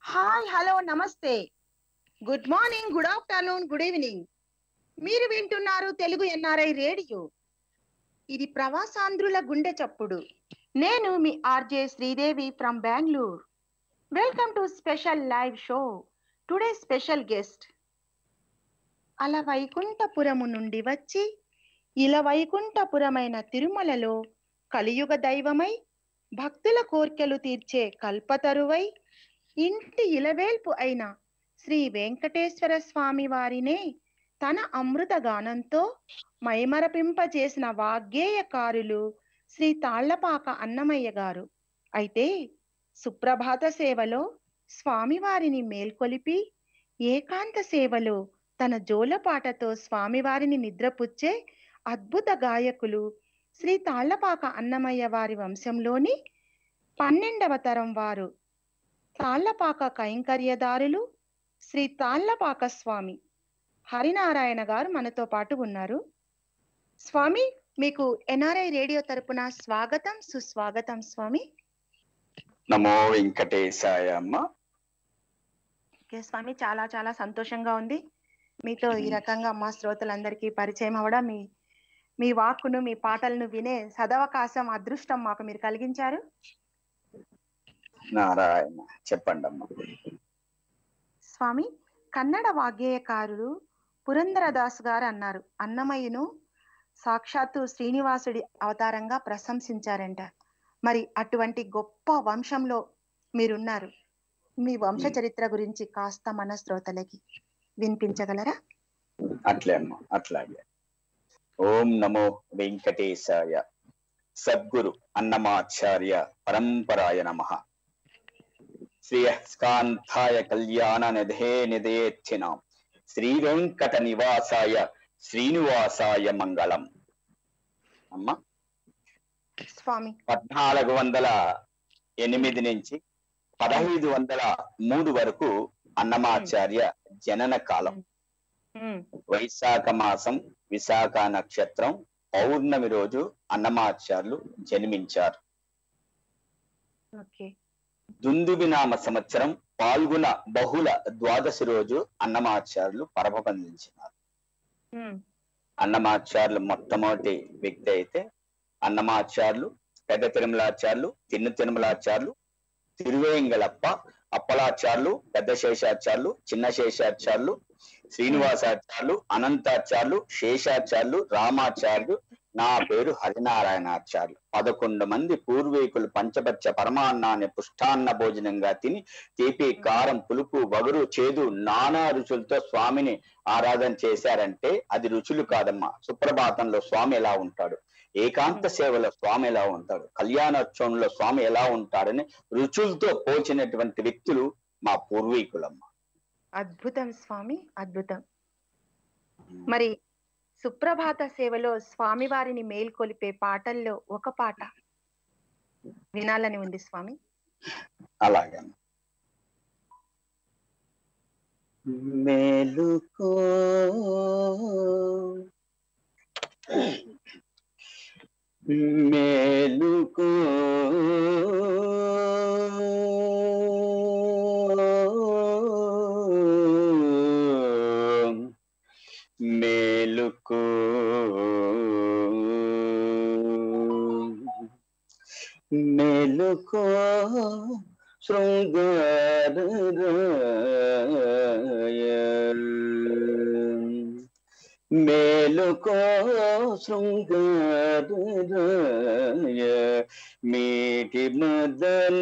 Hi hello నమస్తే good morning good afternoon good evening మీరు వింటున్నారు తెలుగు ఎన్ఆర్ఐ రేడియో ఇది ప్రవాసాంధ్రుల గుండె చప్పుడు నేను మీ RJ Sridevi from Bengaluru welcome to special live show today special guest Ala Vaikunthapuramu నుండి వచ్చి ఇల వైకుంఠపురమైన తిరుమలలో కలియుగ దైవమై భక్తుల కోర్కెలు తీర్చే కల్పతరువై ఇంటి ఇలవేల్పు అయిన శ్రీ వెంకటేశ్వర స్వామి వారినే తన అమృత గానంతో మైమరపింపచేసిన వాగ్గేయకారులు శ్రీ తాళ్లపాక అన్నమయ్య గారు అయితే సుప్రభాత సేవలో స్వామివారిని మేల్కొలిపి ఏకాంత సేవలో తన జోలపాటతో స్వామివారిని నిద్రపుచ్చే అద్భుత గాయకులు శ్రీ తాళ్లపాక అన్నమయ్య వారి వంశంలోని పన్నెండవ తరం వారు తాళ్లపాక కైంకర్యదారులు శ్రీ తాళ్లపాక స్వామి హరినారాయణ గారు మనతో పాటు ఉన్నారు స్వామి మీకు ఎన్ఆర్ఐ రేడియో తరపున స్వాగతం సుస్వాగతం స్వామి నమో వెంకటేశాయ అమ్మ ఓకే స్వామి చాలా చాలా సంతోషంగా ఉంది మీతో ఈ రకంగా మా శ్రోతలందరికీ పరిచయం అవ్వడం మీ మీ వాక్కును మీ పాటలను వినే సదవకాశం అదృష్టం మాకు మీరు కలిగించారు నారాయణ చెప్పండి అమ్మ స్వామి కన్నడ వాగ్గేయకారుడు పురంధరదాస్ గారు అన్నారు అన్నమయ్యను సాక్షాత్తు శ్రీనివాసుడి అవతారంగా ప్రశంసించారంట మరి అటువంటి గొప్ప వంశంలో మీరున్నారు మీ వంశ చరిత్ర గురించి కాస్త మన శ్రోతలకి వినిపించగలరా అట్లే అమ్మ అట్లాగే ఓం నమో వెంకటేశాయ సద్గురు అన్నమాచార్య పరంపరాయ నమ శ్రీయస్కాంతాయ కళ్యాణ నిధే నిధేచ్చినాం శ్రీ వెంకట నివాసాయ శ్రీనివాసాయ మంగళం అమ్మ స్వామి పద్నాలుగు వందల ఎనిమిది నుంచి పదహైదు వందల మూడు వరకు అన్నమాచార్య జనన కాలం ఉమ్, వైశాఖ మాసం విశాఖ నక్షత్రం పౌర్ణమి రోజు అన్నమాచార్యులు జన్మించారు ఓకే దుందుబినామ సంవత్సరం పాల్గొన బహుళ ద్వాదశి రోజు అన్నమాచార్యులు పరమపందించినారు ఉమ్, అన్నమాచార్యులు మొట్టమొదటి వ్యక్తి అయితే అన్నమాచార్యులు పెద్ద తిరుమలాచార్యులు తిన్ను తిరుమలాచార్యులు తిరువేంగళప్ప అప్పలాచార్యులు పెద్ద శేషాచార్యులు చిన్న శేషాచార్యులు శ్రీనివాసాచార్యులు అనంతాచార్యులు శేషాచార్యులు రామాచార్యులు నా పేరు హరినారాయణాచార్యులు పదకొండు మంది పూర్వీకులు పంచపచ్చ పరమాన్నాన్ని పుష్టాన్న భోజనంగా తిని తీపి కారం పులుపు వగరు చేదు నానా రుచులతో స్వామిని ఆరాధన చేశారంటే అది రుచులు కాదమ్మా సుప్రభాతంలో స్వామి ఎలా ఉంటాడు ఏకాంత సేవలో స్వామి ఎలా ఉంటాడు కళ్యాణోత్సవంలో స్వామి ఎలా ఉంటాడని రుచులతో పోల్చినటువంటి వ్యక్తులు మా పూర్వీకులమ్మ అద్భుతం స్వామి అద్భుతం మరి సుప్రభాత సేవలో స్వామివారిని మేల్కొలిపే పాటల్లో ఒక పాట వినాలని ఉంది స్వామి అలాగే మేలుకో మేలుకో మేలుకో మేలుకో శృంగారరాయ మేలుకో శృంగారరాయ మీటి మదన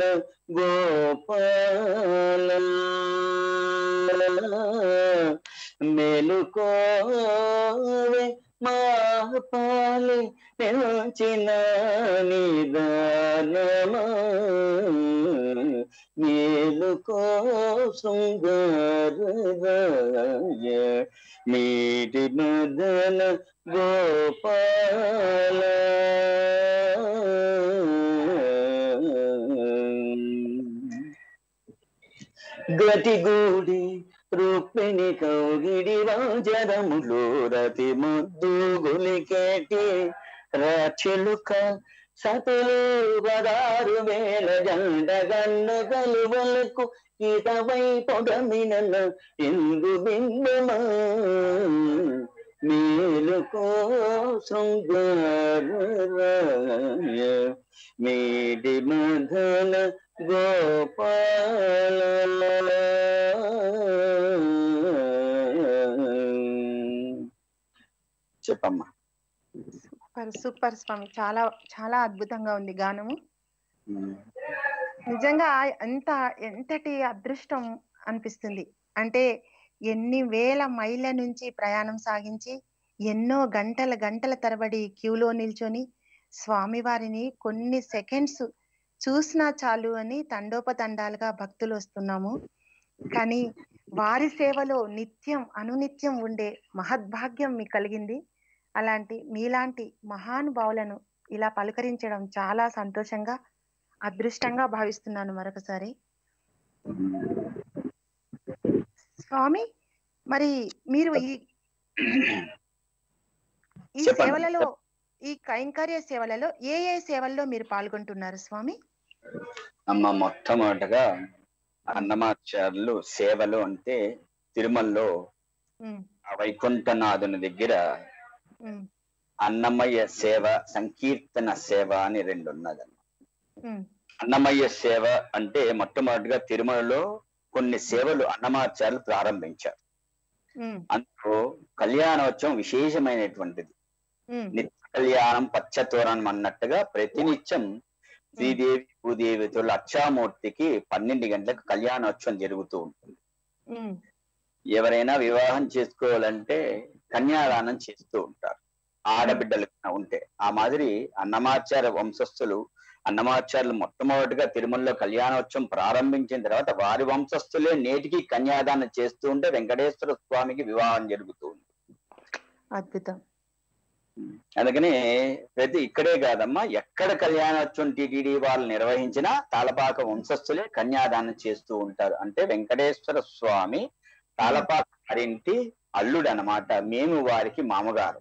గోపాల మేలుకోవే మా పాలి నిలిచిన నిదానమా మేలుకో శృంగారరాయ మీటి మదన గోపాల గతిగూడి రుక్మిణి కౌగిడి రాజరములు రతి ముద్దు గులికేటి రాచిలుక సతోవదారు వేల జండ గన్ను గలువలకు ఇతవై పొడమినన ఇందు బింబమా మేలుకో శృంగార మీడి మధన గోపాల చెప్పమ్మా సూపర్ సూపర్ స్వామి చాలా చాలా అద్భుతంగా ఉంది గానము నిజంగా ఎంత ఎంతటి అదృష్టం అనిపిస్తుంది అంటే ఎన్ని వేల మైళ్ళ నుంచి ప్రయాణం సాగించి ఎన్నో గంటల గంటల తరబడి క్యూలో నిల్చొని స్వామివారిని కొన్ని సెకండ్స్ చూసినా చాలు అని తండోపతండాలుగా భక్తులు వస్తున్నాము కానీ వారి సేవలో నిత్యం అనునిత్యం ఉండే మహద్భాగ్యం మీకు కలిగింది అలాంటి మీలాంటి మహానుభావులను ఇలా పలకరించడం చాలా సంతోషంగా అదృష్టంగా భావిస్తున్నాను మరొకసారి స్వామి మరి మీరు ఈ ఈ చెప్పండి. సేవలలో ఈ కైంకర్య సేవలలో ఏ ఏ సేవల్లో మీరు పాల్గొంటున్నారు స్వామి అమ్మ మొట్టమొదటగా అన్నమాచార్యులు సేవలు అంటే తిరుమలలో ఉమ్, ఆ వైకుంఠనాథుని దగ్గర ఉమ్, అన్నమయ్య సేవ సంకీర్తన సేవ అని రెండు ఉన్నదన్న ఉమ్, అన్నమయ్య సేవ అంటే మొట్టమొదటిగా తిరుమలలో కొన్ని సేవలు అన్నమాచార్యులు ప్రారంభించారు ఉమ్, అందులో కళ్యాణోత్సవం విశేషమైనటువంటిది ఉమ్, నిత్య కళ్యాణం పచ్చతోరణం అన్నట్టుగా ప్రతినిత్యం శ్రీదేవి భూదేవితో లక్షామూర్తికి పన్నెండు గంటలకు కళ్యాణోత్సవం జరుగుతూ ఉంటుంది ఉమ్, ఎవరైనా వివాహం చేసుకోవాలంటే కన్యాదానం చేస్తూ ఉంటారు ఆడబిడ్డలు ఉంటే ఆ మాదిరి అన్నమాచార్య వంశస్థులు అన్నమాచార్యులు మొట్టమొదటిగా తిరుమలలో కళ్యాణోత్సవం ప్రారంభించిన తర్వాత వారి వంశస్థులే నేటికి కన్యాదానం చేస్తూ ఉంటే వెంకటేశ్వర స్వామికి వివాహం జరుగుతూ ఉంది అద్భుతం అందుకని ప్రతి ఇక్కడే కాదమ్మా ఎక్కడ కళ్యాణోత్సవం టిటిడి వాళ్ళు నిర్వహించినా తాళపాక వంశస్థులే కన్యాదానం చేస్తూ ఉంటారు అంటే వెంకటేశ్వర స్వామి తాళపాక వారింటి అల్లుడు అన్నమాట మేము వారికి మామగారు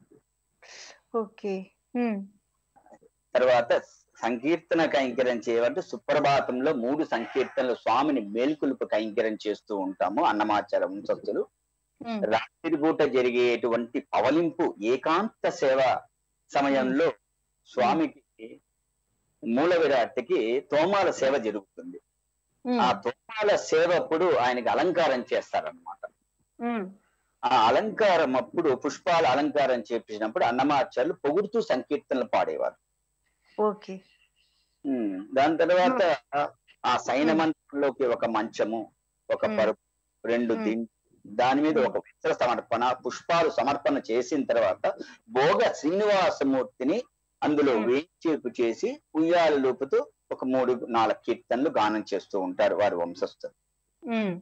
ఓకే ఉమ్, తర్వాత సంకీర్తన కైంకర్యం చేయమంటే సుప్రభాతంలో మూడు సంకీర్తనలు స్వామిని మేల్కొలుపు కైంకర్యం చేస్తూ ఉంటాము అన్నమాచార వంశస్థులు ఉమ్, రాత్రి పూట జరిగేటువంటి పవలింపు ఏకాంత సేవ సమయంలో స్వామికి మూల విరాట్కి తోమాల సేవ జరుగుతుంది ఉమ్, ఆ తోమాల సేవ అప్పుడు ఆయనకి అలంకారం చేస్తారనమాట ఉమ్, ఆ అలంకారం అప్పుడు పుష్పాల అలంకారం చేపించినప్పుడు అన్నమాచార్యులు పొగుడుతూ సంకీర్తనలు పాడేవారు ఓకే ఉమ్, దాని తర్వాత ఆ సైన మంత్రంలోకి ఒక మంచము ఒక ఉమ్. పరుపు రెండు ఉమ్. దిండు దాని మీద ఒక వస్త్ర సమర్పణ పుష్పాలు సమర్పణ చేసిన తర్వాత భోగ శ్రీనివాసమూర్తిని అందులో ఉమ్. వేయించేపు చేసి ఉయ్యాలు లోపుతూ ఒక మూడు నాలుగు కీర్తనలు గానం చేస్తూ ఉంటారు వారి వంశస్థులు ఉమ్,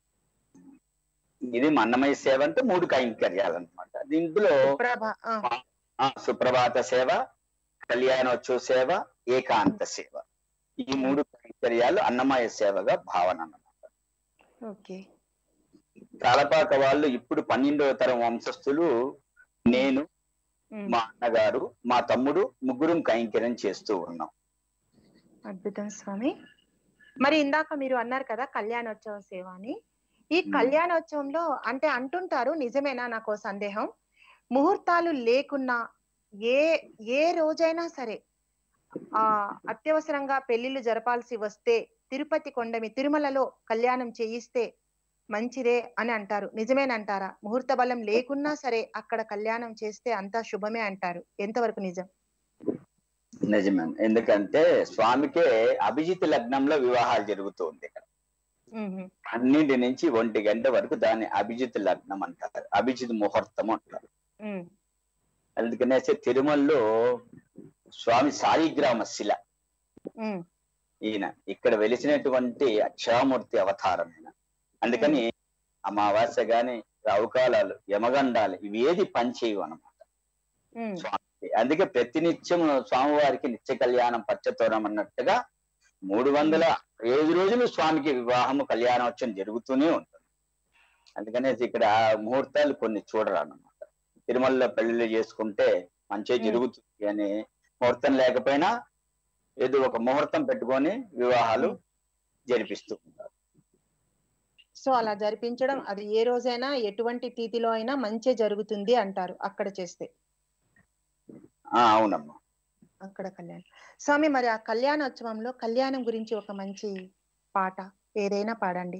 ఇది మన్నమయ సేవ అంటే మూడు కైంకర్యాలు అనమాట దీంట్లో ప్రభ ఆ, ఆ సుప్రభాత సేవ కళ్యాణోత్సవ సేవ ఏకాంత సేవ ఈ మూడు కైంకర్యాలు అన్నమయ సేవగా భావన అన్నమాట ఓకే తాళపాక వాళ్ళు ఇప్పుడు పన్నెండవ తరం వంశస్థులు నేను ఉమ్, మా అన్నగారు మా తమ్ముడు ముగ్గురం కైంకర్యం చేస్తూ ఉన్నాం అద్భుతం స్వామి మరి ఇందాక మీరు అన్నారు కదా కళ్యాణోత్సవ సేవ అని ఈ మ్మ్. కళ్యాణోత్సవంలో అంటే అంటుంటారు నిజమేనా నాకు ఓ సందేహం ముహూర్తాలు లేకున్నా ఏ ఏ రోజైనా సరే ఆ అత్యవసరంగా పెళ్లిళ్ళు జరపాల్సి వస్తే తిరుపతి కొండమి తిరుమలలో కళ్యాణం చేయిస్తే మంచిదే అని అంటారు నిజమేనంటారా ముహూర్త బలం లేకున్నా సరే అక్కడ కళ్యాణం చేస్తే అంతా శుభమే అంటారు ఎంతవరకు నిజం నిజమే ఎందుకంటే స్వామికే అభిజిత్ లగ్నంలో వివాహాలు జరుగుతుంది ఇక్కడ మ్మ్. పన్నెండు నుంచి ఒంటి గంట వరకు దాన్ని అభిజిత్ లగ్నం అంటారు అభిజిత్ ముహూర్తం అంటారు మ్మ్. అందుకనేసి తిరుమలలో స్వామి సాలిగ్రామ శిల మ్మ్. ఈయన ఇక్కడ వెలిసినటువంటి అక్షామూర్తి అవతారం ఈయన అందుకని అమావాస్య గాని రౌకాలాలు యమగండాలు ఇవి ఏది పనిచేయవు అనమాట మ్మ్. స్వామికి అందుకే ప్రతినిత్యం స్వామివారికి నిత్య కళ్యాణం పచ్చతోరం అన్నట్టుగా మూడు వందల ఏడు రోజులు స్వామికి వివాహము కళ్యాణోత్సవం జరుగుతూనే ఉంటుంది అందుకనేసి ఇక్కడ ముహూర్తాలు కొన్ని చూడరు అన్నమాట తిరుమలలో పెళ్లిళ్ళు చేసుకుంటే మంచిగా మ్మ్. జరుగుతుంది అని ముహూర్తం లేకపోయినా ఏదో ఒక ముహూర్తం పెట్టుకొని వివాహాలు జరిపిస్తూ ఉంటారు సో అలా జరిపించడం అది ఏ రోజైనా ఎటువంటి తిథిలో అయినా మంచి జరుగుతుంది అంటారు అక్కడ చేస్తే ఆ అవునమ్మా అక్కడ కళ్యాణం స్వామి మరి ఆ కళ్యాణోత్సవంలో కళ్యాణం గురించి ఒక మంచి పాట ఏదైనా పాడండి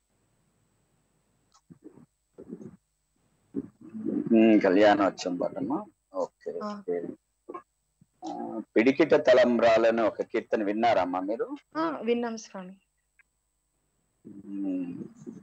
ఉమ్, కళ్యాణోత్సవం పాటమ్మా ఓకే ఆ. ఓకే ఆ, పిడికిట తలంబ్రాలని ఒక కీర్తన విన్నారమ్మా మీరు ఆ విన్నాం స్వామి ఉమ్.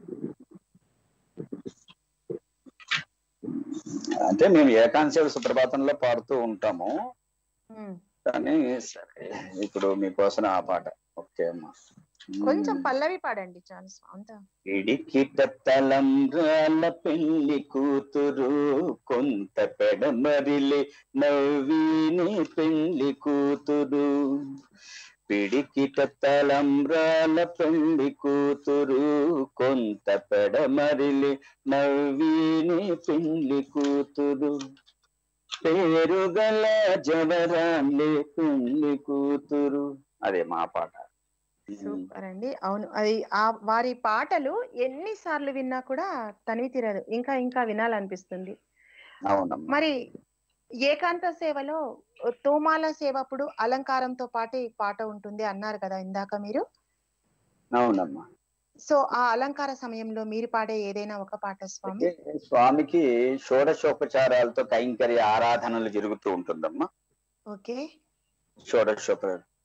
అంటే మేము ఏకాంశ సుప్రభాతంలో పాడుతూ ఉంటాము ఉమ్. కానీ సరే ఇప్పుడు మీకోసం ఆ పాట ఓకే అమ్మా కొంచెం ఉమ్. పల్లవి పాడండి చాలు స్వామి. అంతా పిడికిట తలంబ్రాల పెళ్లి కూతురు కొంత పెడమరిలి నవ్విని పెళ్లి కూతురు పిడికిట తలంబ్రాల పెళ్లి కూతురు కొంత పెడమరిలి నవ్విని పెళ్లి కూతురు పేరుగల జవరాన్లే పెళ్లి కూతురు అదే మా పాట సూపర్ అండి అవును అది ఆ వారి పాటలు ఎన్ని సార్లు విన్నా కూడా తనివి తీరదు ఇంకా ఇంకా వినాలనిపిస్తుంది అవునమ్మా మరి ఏకాంత సేవలో తోమాల సేవప్పుడు అలంకారంతో పాటు ఈ పాట ఉంటుంది అన్నారు కదా ఇందాక మీరు అవునమ్మా సో ఆ అలంకార సమయంలో మీరు పాడే ఏదైనా ఒక పాట స్వామి అయితే స్వామికి షోడశోపచారాలతో కైంకర్య ఆరాధనలు జరుగుతూ ఉంటుందమ్మా ఓకే షోడశోప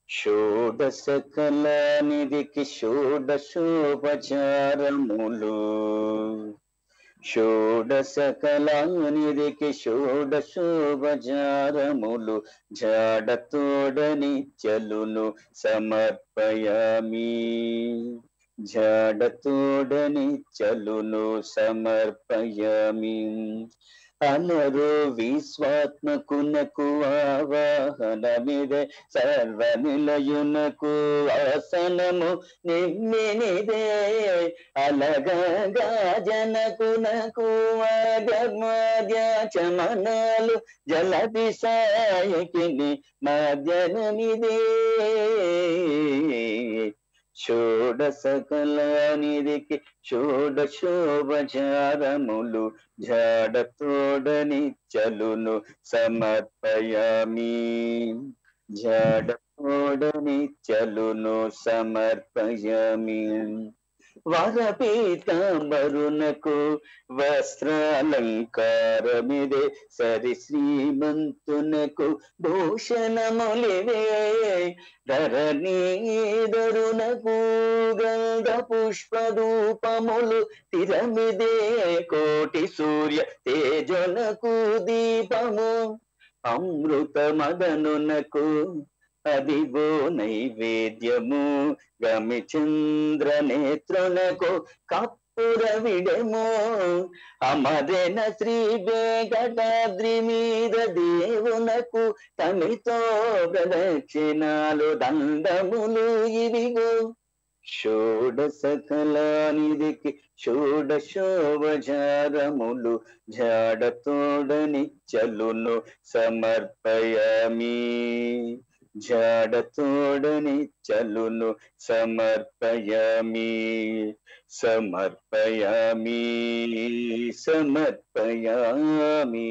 షోడశకలానిధికి షోడశోపచారములు షోడశకలానిధికి షోడశోపచారములు జాడతోడని చలును సమర్పయామి జాడతోడని చలును సమర్పయామి అలరో విశ్వాత్మకునకు ఆవాహనమిదే సర్వ నిలయునకు ఆసనము నిమ్మినిదే అలగగా జనకునకు చమనాలు జలది సాయకిని మధ్యనమిదే షోడసకలానిదికి షోడశోభచారములు జాడతోడని చలును సమర్పయామి జాడతోడని చలును సమర్పయామి వరపీతాంబరునకు వస్త్రాలంకారమిదే సరి శ్రీమంతునకు భూషణములివే ధరణీధరునకు గంధ పుష్పరూపములు తిరమిదే కోటి సూర్య తేజనకు దీపము అమృత మదనునకు అదిగో నైవేద్యము గమి చంద్ర నేత్రునకు కప్పుర విడము అమరెన శ్రీ వెంకటాద్రి మీద దేవునకు తమితో ప్రదక్షిణాలు దండములు ఇవిగో షోడసకలానిదికి షోడశోభచారములు జాడతోడని చలును సమర్పయామి జాడతోడని చలును సమర్పయామి సమర్పయామి సమర్పయామి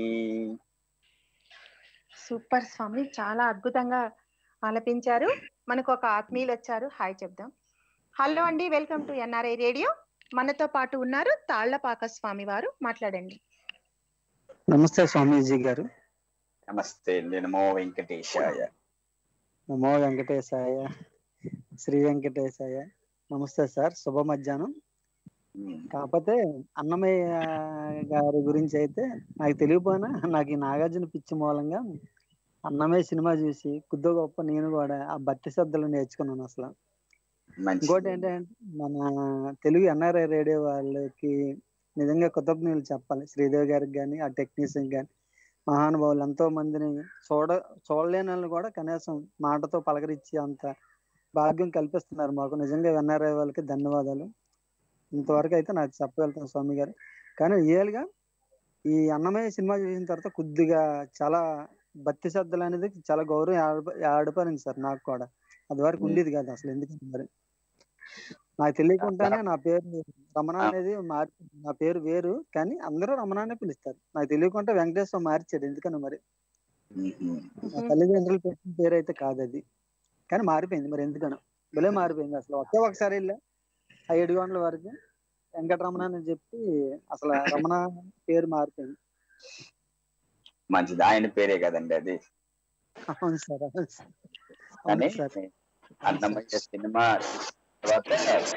సూపర్ స్వామి చాలా అద్భుతంగా ఆలపించారు మనకు ఒక ఆత్మీయులు వచ్చారు హాయ్ చెప్దాం హలో అండి వెల్కమ్ టు ఎన్ఆర్ఐ రేడియో మనతో పాటు ఉన్నారు తాళ్లపాక స్వామి వారు మాట్లాడండి నమస్తే స్వామీజీ గారు నమస్తే నమో వెంకటేశాయ నమో వెంకటేశాయ శ్రీ వెంకటేశాయ నమస్తే సార్ శుభ మధ్యాహ్నం ఉమ్. కాకపోతే అన్నమయ్య గారి గురించి అయితే నాకు తెలియపోయినా నాకు ఈ నాగార్జున పిచ్చి మూలంగా అన్నమయ్య సినిమా చూసి కొద్ది గొప్ప నేను కూడా ఆ భక్తి శ్రద్ధలు నేర్చుకున్నాను అసలు మంచి ఇంకోటి ఏంటంటే మన తెలుగు ఎన్ఆర్ఐ రేడియో వాళ్ళకి నిజంగా కృతజ్ఞతలు చెప్పాలి శ్రీదేవి గారికి కానీ ఆ టెక్నీషియన్ కానీ మహానుభావులు ఎంతో మందిని చూడ చూడలేని వాళ్ళని కూడా కనీసం మాటతో పలకరించి అంత భాగ్యం కల్పిస్తున్నారు మాకు నిజంగా ఎన్ఆర్ఐ వాళ్ళకి ధన్యవాదాలు ఇంతవరకు అయితే నాకు చెప్పగలుగుతాను స్వామి గారు కానీ రియల్ గా ఈ అన్నమయ్య సినిమా చూసిన తర్వాత కొద్దిగా చాలా భక్తి శ్రద్ధలు అనేది చాలా గౌరవం ఏర్ప- ఏర్పడింది సార్ నాకు కూడా అది వరకు ఉమ్. ఉండేది కాదు అసలు ఎందుకు మరి నాకు తెలియకుండానే నా పేరు రమణ ఆ. అనేది మారి నా పేరు వేరు కానీ అందరూ రమణ అనే పిలుస్తారు నాకు తెలియకుండా వెంకటేశ్వర మార్చాడు ఎందుకని మరి మ్మ్. నా తల్లిదండ్రులు పెట్టిన పేరు అయితే కాదు అది కానీ మారిపోయింది మరి ఎందుకనో భలే మారిపోయింది అసలు ఒకే ఒకసారి వెళ్ళా ఆ ఏడు గంటల వరకు వెంకటరమణ అని చెప్పి అసలు రమణ పేరు మారిపోయింది మంచిది ఆయన పేరే కదండి అది అవును సార్ అవును సార్ కానీ అవును సార్ అన్నమయ్య సినిమా తర్వాత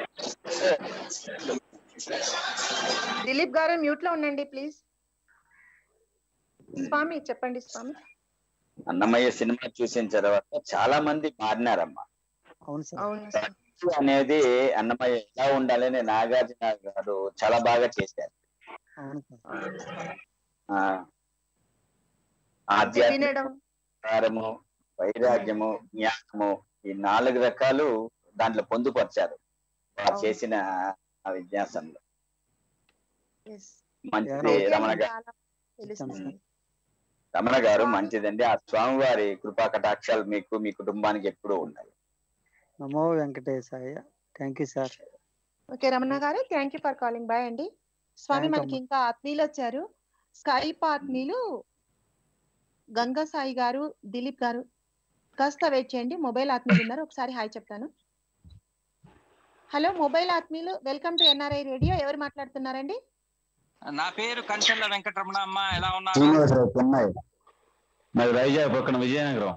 దిలీప్ గారు మ్యూట్ లో ఉండండి ప్లీజ్ స్వామి చెప్పండి స్వామి అన్నమయ్య సినిమా చూసిన తర్వాత చాలా మంది మారినారమ్మా అవును సార్ అవును సార్ భక్తి అనేది అన్నమయ్య ఎలా ఉండాలని నాగార్జున గారు చాలా బాగా చేశారు అవును సార్ అవును సార్. ఆ అది ఆధ్యాత్మిక వినడం ప్రకారము వైరాగ్యము జ్ఞానము ఈ నాలుగు రకాలు దాంట్లో పొందుపరిచారు వారు అవును. చేసిన ఆ విన్యాసంలో yes. మంచిది ఎవరో- రమణ గారు చాలా తెలుస్తుంది రమణ గారు స్వామి- మంచిదండి ఆ స్వామివారి కృపా కటాక్షాలు మీకు మీ కుటుంబానికి ఎప్పుడూ ఉన్నాయి నమో వెంకటేశాయ thank you sir okay Ramana గారు thank you for calling bye అండి స్వామి Thank you, మనకి ఇంకా ఆత్మీయులు వచ్చారు స్కైప్ ఆత్మీయులు గంగా సాయి గారు దిలీప్ గారు కాస్త వెయిట్ చేయండి మొబైల్ ఆత్మీయులు ఉన్నారు ఒకసారి హాయ్ చెప్తాను హలో మొబైల్ ఆత్మీయులు వెల్కమ్ టు ఎన్ఆర్ఐ రేడియో ఎవరు మాట్లాడుతున్నారండి నా పేరు కంచెల్ల వెంకటరమణ అమ్మ ఎలా ఉన్నారు శ్రీనివాసరావు చెన్నై మరి వైజాగ్ పక్కన విజయనగరం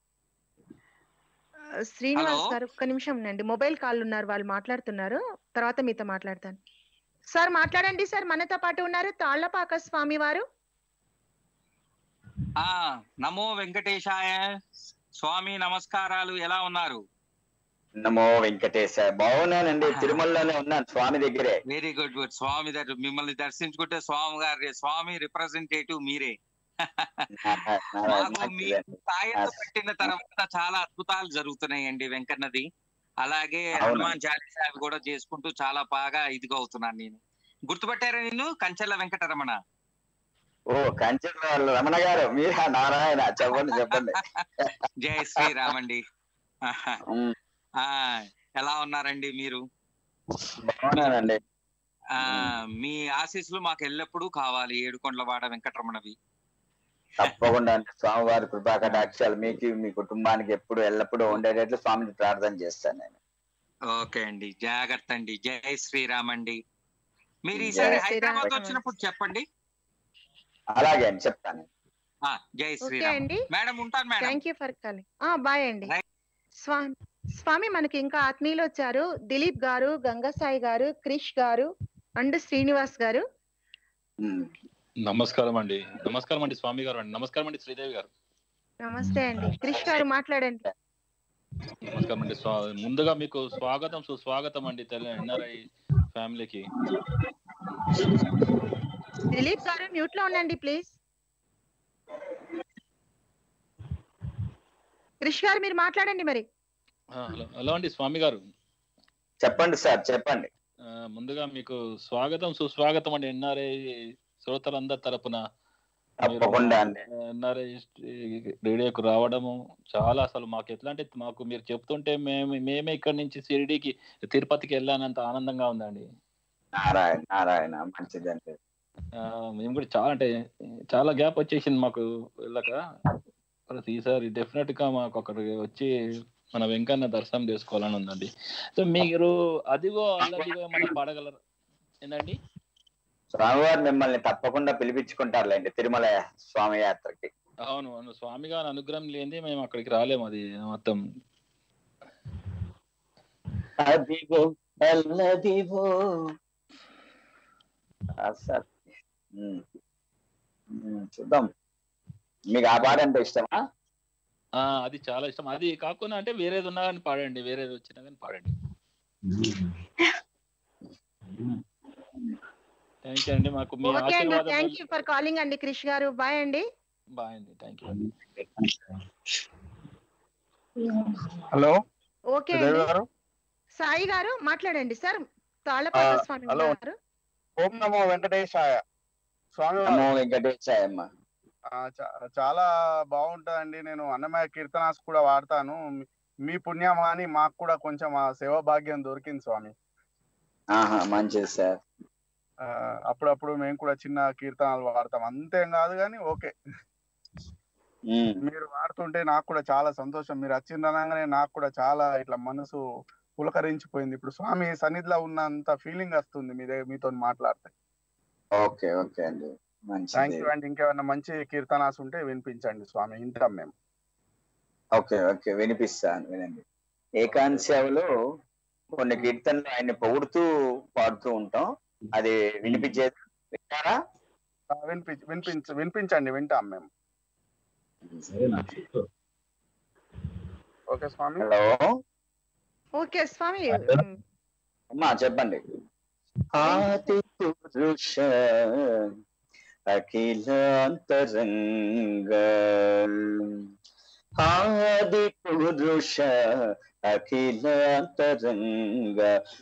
శ్రీనివాస్ Hello? గారు ఒక్క నిమిషం ఉండండి మొబైల్ కాల్ ఉన్నారు వాళ్ళు మాట్లాడుతున్నారు తర్వాత మీతో మాట్లాడతాను సార్ మాట్లాడండి సార్ మనతో పాటు ఉన్నారు తాళ్లపాక స్వామి వారు ఆ నమో వెంకటేశాయ స్వామి నమస్కారాలు ఎలా ఉన్నారు నమో వెంకటేశ బాగున్నానండి తిరుమలలోనే ఉన్నాను స్వామి దగ్గరే వెరీ గుడ్ గుడ్ స్వామి దగ్గర మిమ్మల్ని దర్శించుకుంటే స్వామి గారి స్వామి రిప్రజెంటేటివ్ మీరే మాకు మీ సాయంతో పెట్టిన తర్వాత చాలా అద్భుతాలు జరుగుతున్నాయండి వెంకన్నది అలాగే అవునా? హనుమాన్ చాలీసా అవి కూడా చేసుకుంటూ చాలా బాగా ఇదిగా అవుతున్నాను నేను గుర్తుపట్టారా నేను కంచెల్ల వెంకటరమణ ఓ కంచెల రమణ గారు మీరా నారాయణ చెప్పండి చెప్పండి జై శ్రీరామ్ అండి ఉమ్, ఆ ఎలా ఉన్నారండి మీరు బాగున్నానండి ఆ మీ ఆశీస్సులు మాకు ఎల్లప్పుడూ కావాలి ఏడుకొండలవాడ వెంకటరమణవి తప్పకుండా అండి స్వామివారి కృపా కటాక్షాలు మీకు మీ కుటుంబానికి ఎప్పుడు ఎల్లప్పుడూ ఉండేటట్లు స్వామిని ప్రార్థన చేస్తాను నేను ఓకే అండి జాగ్రత్త అండి జై శ్రీరామ్ అండి మీరు జై ఈసారి శ్రీరామ్. హైదరాబాద్ వచ్చినప్పుడు చెప్పండి అలాగే అండి చెప్తాను ఆ జై ఓకే శ్రీరామ్ అండి మేడం ఉంటాను madam thank you for calling bye అండి Right. స్వామి స్వామి మనకి ఇంకా ఆత్మీయులు వచ్చారు దిలీప్ గారు గంగసాయి గారు క్రిష్ గారు అండ్ శ్రీనివాస్ గారు ఉమ్, నమస్కారం అండి నమస్కారం అండి స్వామి గారు అండి నమస్కారం అండి శ్రీదేవి గారు నమస్తే అండి క్రిష్ గారు మాట్లాడండి నమస్కారం అండి స్వా- ముందుగా మీకు స్వాగతం సుస్వాగతం అండి తెల్ల ఎన్ఆర్ఐ ఫ్యామిలీకి దిలీప్ గారు మ్యూట్ లో ఉండండి ప్లీజ్ క్రిష్ గారు మీరు మాట్లాడండి మరి ఆ, హలో హలో అండి స్వామి గారు చెప్పండి సార్ చెప్పండి ఆ, ముందుగా మీకు స్వాగతం సుస్వాగతం అండి ఎన్ఆర్ఐ శ్రోతలందరి తరపున తప్పకుండా అండి ఎన్ఆర్ఐ రేడియోకు రావడము చాలా అసలు మాకు ఎట్లా అంటే మాకు మీరు చెప్తుంటే మేము మేమే ఇక్కడ నుంచి షిరిడీకి తిరుపతికి వెళ్ళానంత ఆనందంగా ఉందండి నారాయణ నారాయణ మంచిదండి ఆ, మేము కూడా చాలా అంటే చాలా గ్యాప్ వచ్చేసింది మాకు వెళ్ళక ప్రతి ఈసారి డెఫినెట్ గా మాకు అక్కడికి వచ్చి మన వెంకన్న దర్శనం చేసుకోవాలని ఉందండి సో మీరు అదిగో అల్లదిగో మనం పాడగలరు ఏంటండి స్వామివారు మిమ్మల్ని తప్పకుండా పిలిపించుకుంటారులేండి తిరుమల స్వామి యాత్రకి అవును అవును స్వామి గారి అనుగ్రహం లేనిది మేము అక్కడికి రాలేము అది మొత్తం అదిగో అల్లదిగో ఆ సార్ ఉమ్. ఉమ్, చూద్దాం మీకు ఆ పాట అంటే ఇష్టమా ఆ అది చాలా ఇష్టం అది కాకుండా అంటే వేరేది ఉన్నా కానీ పాడండి వేరేది వచ్చినా కానీ పాడండి థ్యాంక్ యూ అండి మాకు మీ ఓకే అండి ఆశీర్వాదం థ్యాంక్ యూ ఫర్ కాలింగ్ అండి క్రిష్ గారు బాయ్ అండి బాయ్ అండి thank you hello okay Sudheer అండి గారు సాయి గారు మాట్లాడండి సార్ తాళపాక ఆ, స్వామి హలో. గారు ఓం నమో వెంకటేశాయ స్వామి నమో వెంకటేశాయమ్మ ఆ, చా- చాలా బాగుంటుందండి నేను అన్నమయ్య కీర్తనాస్ కూడా వాడతాను మీ- మీ పుణ్యమా అని మాకు కూడా కొంచెం ఆ సేవ భాగ్యం దొరికింది స్వామి ఆహా మంచిది సార్ ఆ, అప్పుడప్పుడు మేము కూడా చిన్న కీర్తనాలు వాడతాం అంతేం కాదు కానీ ఓకే ఉమ్, మీరు వాడుతుంటే నాకు కూడా చాలా సంతోషం మీరు వచ్చిందనగానే నాకు కూడా చాలా ఇట్లా మనసు పులకరించిపోయింది ఇప్పుడు స్వామి సన్నిధిలో ఉన్నంత ఫీలింగ్ వస్తుంది మీ దగ్గర మీతో మాట్లాడితే ఓకే ఓకే అండి థ్యాంక్ మంచిది యూ అండి ఇంకేమైనా మంచి కీర్తనాస్ ఉంటే వినిపించండి స్వామి వింటాం మేము ఓకే ఓకే వినిపిస్తాను వినండి ఏకాంత సేవలో కొన్ని కీర్తనలు ఆయన్ని పొగుడుతూ పాడుతూ ఉంటాం అది వినిపించేది వింటారా ఆ, వినిపి వినిపించ వినిపించండి వింటాం మేము ఓకే స్వామి హలో ఓకే స్వామి అమ్మా చెప్పండి ఆది పురుష అఖిలాంతరంగ ఆది పురుష అఖిలాంతరంగ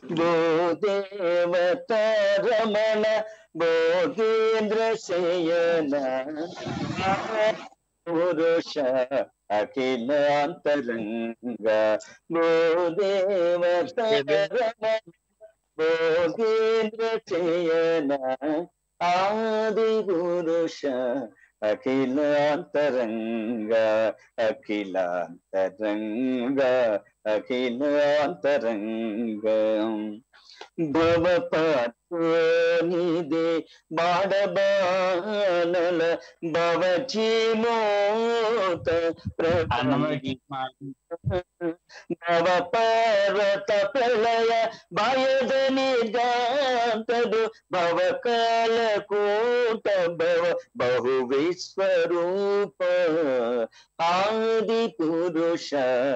భూదేవత రమణ భోగేంద్ర శయన పురుష అఖిలాంతరంగ భూదేవత రమణ భోగేంద్ర చేయన ఆది పురుష అఖిలాంతరంగ అఖిలాంతరంగ అఖిలాంతరంగ భవ పాత్రోనిదే బాడబానల భవ జీమోత నవ పర్వత ప్రళయ భయదని జాంతడు భవకాల కూట భవ బహు విశ్వరూప ఆది పురుష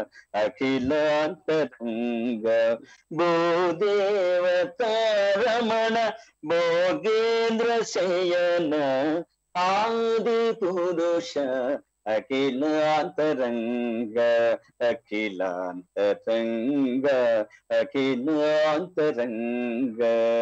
అఖిలాంతరంగ భూదేవత రమణ భోగేంద్ర శయన ఆది పురుష అఖిలాంతరంగ అఖిలాంతరంగ అఖిలాంతరంగ